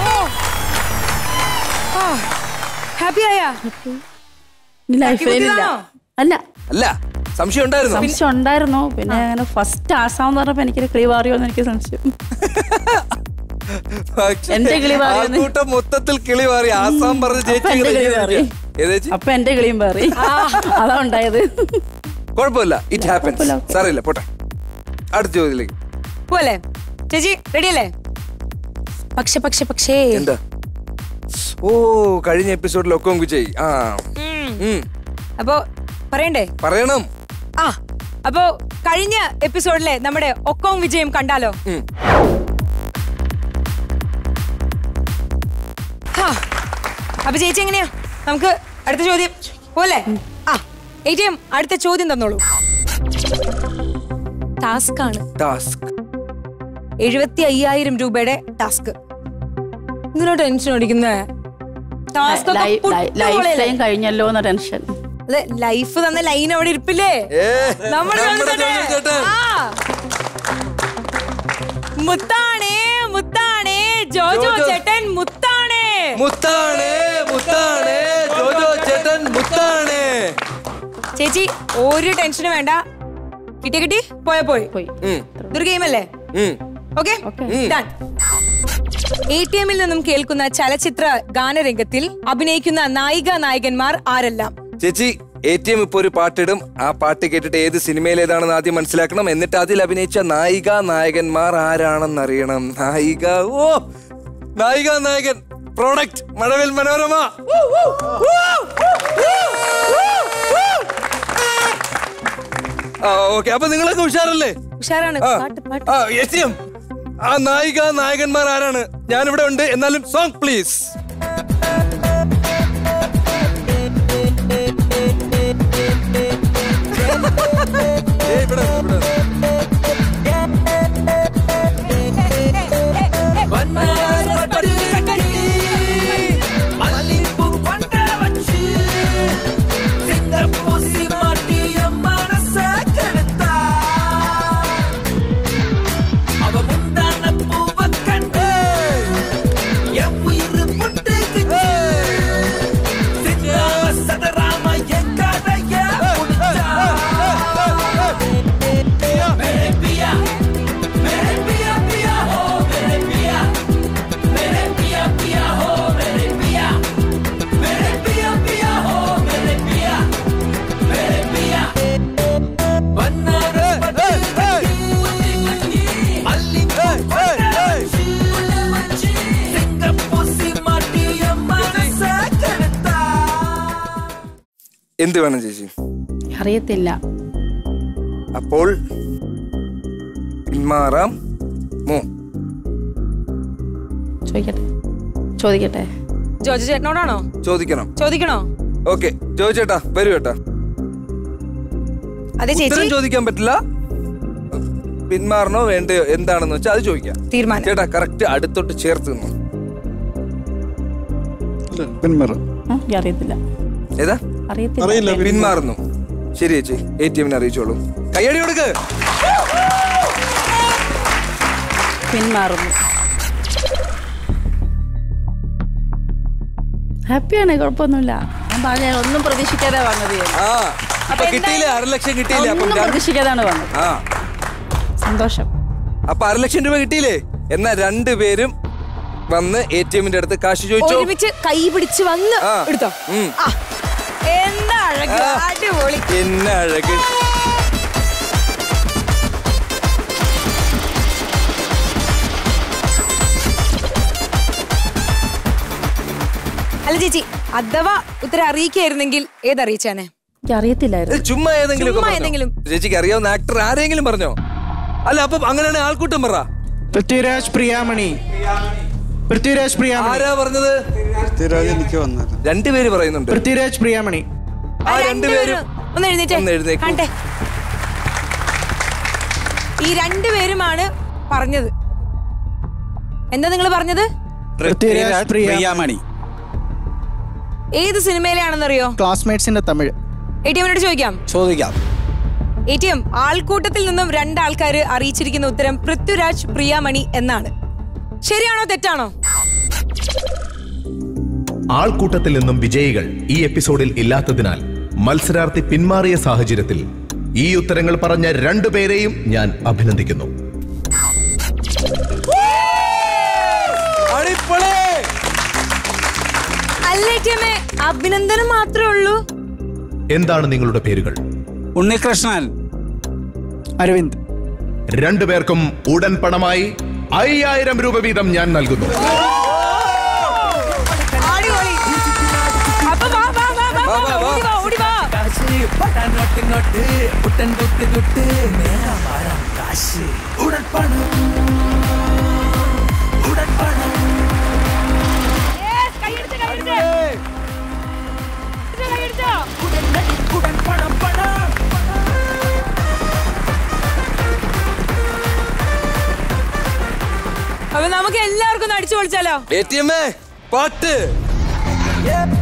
ഹാപ്പി ആയാ ഇനി ലൈഫ് ലൈനില്ല ബുദ്ധിയാണോ? അല്ല അല്ല സംശയം ഉണ്ടായിരുന്നു സംശയം ഉണ്ടായിരുന്നു പിന്നെ അങ്ങനെ ഫസ്റ്റ് ആസാം എന്ന് പറഞ്ഞപ്പോ എനിക്കൊരു ക്ലീവ് അറിയോന്ന് എനിക്ക് സംശയം പക്ഷേ എന്റെ കിളി മാറിയെന്ന്. ആൾക്കൂട്ടം മൊത്തത്തിൽ കിളി മാറി ആസാം പറഞ്ഞ ചേച്ചി അപ്പൊ എന്റെ ഇങ്ങനെ കിളി മാറി. ഇരിക്കുകയാ. ഏത് ചേച്ചി അപ്പൊ എന്റെ കിളിയും പേറി അതാ ഉണ്ടായത് കുഴപ്പമില്ല ഇറ്റ് ഹാപ്പൻസ് കുഴപ്പമില്ല, okay. സാറില്ല പോട്ടെ അടുത്ത ചോദ്യത്തിലേക്ക് പോലെ ചേച്ചി റെഡി അല്ലേ പക്ഷെ പക്ഷെ പക്ഷേ എന്താ ഓ കഴിഞ്ഞ എപ്പിസോഡിൽ ഒക്കെ വിജയ് ആ ഉം. അപ്പോ പറയണ്ടേ പറയണം ആ അപ്പോ കഴിഞ്ഞ എപ്പിസോഡിലെ നമ്മുടെ ഒക്കോം വിജയം കണ്ടാലോ ഉം. ഹാ. അപ്പൊ ചേച്ചി എങ്ങനെയാ നമുക്ക് അടുത്ത ചോദ്യം പോലെ ആ എ ടി എം അടുത്ത ചോദ്യം തന്നോളൂ ടാസ്ക് ആണ് ടാസ്ക് എഴുപത്തി അയ്യായിരം രൂപയുടെ ടാസ്ക് എന്തിനാ ടെൻഷൻ അടിക്കുന്നേ ടാസ്ക് ലൈഫ് ലൈൻ കഴിഞ്ഞല്ലോ എന്ന ടെൻഷൻ ലൈഫ് തന്ന ലൈൻ അവിടെ ഇരിപ്പില്ലേ ഏ, നമ്മുടെ നമ്മുടെ ജോണി ജോണി ചേട്ടൻ. ചേട്ടൻ. ആ. മുത്താണേ മുത്താണേ ജോജോ ജോജോ. ചേട്ടൻ മുത്താണേ മുത്താണ് മുത്താണ് ജോജോ ചേട്ടൻ മുത്താണ് ചേച്ചി ഒരു ടെൻഷനും വേണ്ട കിട്ടി കിട്ടി പോയ പോയി പോയി ഉം, ഇതൊരു ഗെയിം അല്ലേ ഉം. ഓക്കെ ഡൺ എ ടി എമ്മിൽ നിന്നും കേൾക്കുന്ന ചലച്ചിത്ര ഗാനരംഗത്തിൽ അഭിനയിക്കുന്ന നായിക നായകന്മാർ ആരെല്ലാം ചേച്ചി എ ടി എം ഇപ്പൊ ഒരു പാട്ടിടും ആ പാട്ട് കേട്ടിട്ട് ഏത് സിനിമയിലേതാണെന്ന് ആദ്യം മനസ്സിലാക്കണം എന്നിട്ട് അതിൽ അഭിനയിച്ച നായിക നായകന്മാർ ആരാണെന്ന് അറിയണം നായിക ഓ നായിക നായകൻ പ്രോഡക്റ്റ് മഴവിൽ മനോരമ ഓക്കെ അപ്പൊ നിങ്ങളൊക്കെ ഉഷാറല്ലേ ഉഷാറാണ് ആ, പാട്ട് പാട്ട് ആ എസ് എം ആ നായിക നായകന്മാർ ആരാണ് ഞാനിവിടെ ഉണ്ട് എന്നാലും സോങ് പ്ലീസ് ഇവിടെ ഇവിടെ மல்லிப்பூ கொண்ட வச்சு എന്ത് വേണം ചേച്ചി അറിയത്തില്ല അപ്പോൾ പിന്മാറാം മോ ചോദിക്കട്ടെ ചോദിക്കട്ടെ ജോജു ചേട്ടനോടാണോ ചോദിക്കണം ചോദിക്കണോ ഓക്കെ ചോദിച്ചേട്ടാ വരൂ ചേട്ടാ അതെ ഉത്തരം ചേച്ചി ചോദിക്കാൻ പറ്റില്ല പിന്മാറണോ വേണ്ടയോ എന്താണെന്ന് വെച്ചാൽ അത് ചോദിക്കാം തീരുമാനം ചേട്ടാ കറക്റ്റ് അടുത്തോട്ട് ചേർത്ത് നിന്നു പിന്മാറ ഉം, എനിക്ക് അറിയത്തില്ല ഏതാ അറിയത്തില്ല അറിയില്ല പിന്മാറുന്നു ശരി ചേച്ചി എ ടി എമ്മിന് അറിയിച്ചോളൂ കയ്യടി കൊടുക്ക് പിന്മാറുന്നു ഹാപ്പിയാണ് കുഴപ്പമൊന്നുമില്ല ഞാൻ പറഞ്ഞ ഒന്നും പ്രതീക്ഷിക്കാതെ വന്നത് ഞാൻ. ആ അപ്പൊ കിട്ടിയില്ലേ അര ലക്ഷം കിട്ടിയില്ലേ അപ്പം ഒന്നും രണ്ട്- പ്രതീക്ഷിക്കാതാണ് വന്നത് ആ സന്തോഷം അപ്പൊ അര ലക്ഷം രൂപ കിട്ടിയില്ലേ എന്നാ രണ്ടുപേരും വന്ന് എ ടി എമ്മിന്റെ അടുത്ത് കാശ് ചോദിച്ചോ ഒരുമിച്ച് കൈ പിടിച്ച് വന്ന് ആ. എടുത്തോ ഉം. ആ, എന്താ അഴക് ആ. അടിപൊളി എന്നാ അഴക് അല്ല ചേച്ചി അഥവാ ഉത്തരം അറിയിക്കായിരുന്നെങ്കിൽ ഏതറിയിച്ചാനെ എനിക്ക് അറിയത്തില്ലായിരുന്നു ഇത് ചുമ്മാ ഏതെങ്കിലും ചുമ്മാ ഏതെങ്കിലും. ചേച്ചിക്ക് അറിയാവുന്ന ആക്ടർ ആരെങ്കിലും പറഞ്ഞോ അല്ല അപ്പൊ അങ്ങനെയാണെങ്കിൽ ആൾക്കൂട്ടം പറ പൃഥ്വിരാജ് പ്രിയാമണി പൃഥ്വിരാജ് പ്രിയാമണി ആരാ പറഞ്ഞത് പൃഥ്വിരാജ് എനിക്ക് വന്നത് രണ്ടുപേര് പറയുന്നുണ്ട് പൃഥ്വിരാജ് പ്രിയാമണി ആ രണ്ടുപേരും ഒന്ന് എഴുന്നേറ്റേ ഒന്ന് എഴുന്നേക്കൂ. കണ്ടേ ഈ രണ്ടുപേരുമാണ് പറഞ്ഞത് എന്താ നിങ്ങൾ പറഞ്ഞത് പൃഥ്വിരാജ് പ്രിയ പ്രിയാമണി ഏത് സിനിമയിലാണെന്നറിയോ ക്ലാസ്മേറ്റ്സിന്റെ തമിഴ് എ ടി എമ്മിനോട് ചോദിക്കാം ചോദിക്കാം എ ടി എം ആൾക്കൂട്ടത്തിൽ നിന്നും രണ്ടാൾക്കാര് അറിയിച്ചിരിക്കുന്ന ഉത്തരം പൃഥ്വിരാജ് പ്രിയാമണി എന്നാണ് ശരിയാണോ തെറ്റാണോ ആൾക്കൂട്ടത്തിൽ നിന്നും വിജയികൾ ഈ എപ്പിസോഡിൽ ഇല്ലാത്തതിനാൽ മത്സരാർത്ഥി പിന്മാറിയ സാഹചര്യത്തിൽ ഈ ഉത്തരങ്ങൾ പറഞ്ഞ രണ്ടുപേരെയും ഞാൻ അഭിനന്ദിക്കുന്നു അടിപൊളി അല്ല എ ടി എമ്മേ അഭിനന്ദനം മാത്രമേ ഉള്ളൂ എന്താണ് നിങ്ങളുടെ പേരുകൾ ഉണ്ണികൃഷ്ണൻ അരവിന്ദ് രണ്ടുപേർക്കും ഉടൻ പണമായി അയ്യായിരം രൂപ വീതം ഞാൻ നൽകുന്നു അടിപൊളി അപ്പൊ വാ വാ വാ വാ വാ, വാ, വാ, ഓടി വാ ഓടി വാ Yes, കൈയടിച്ച്, കൈയടിച്ച്. കൈയടിച്ചോ, കൈയടിച്ചോ. അപ്പൊ നമുക്ക് എല്ലാവർക്കും ഒന്ന് അടിച്ചു പൊളിച്ചാലോ എ ടി എം പാട്ട്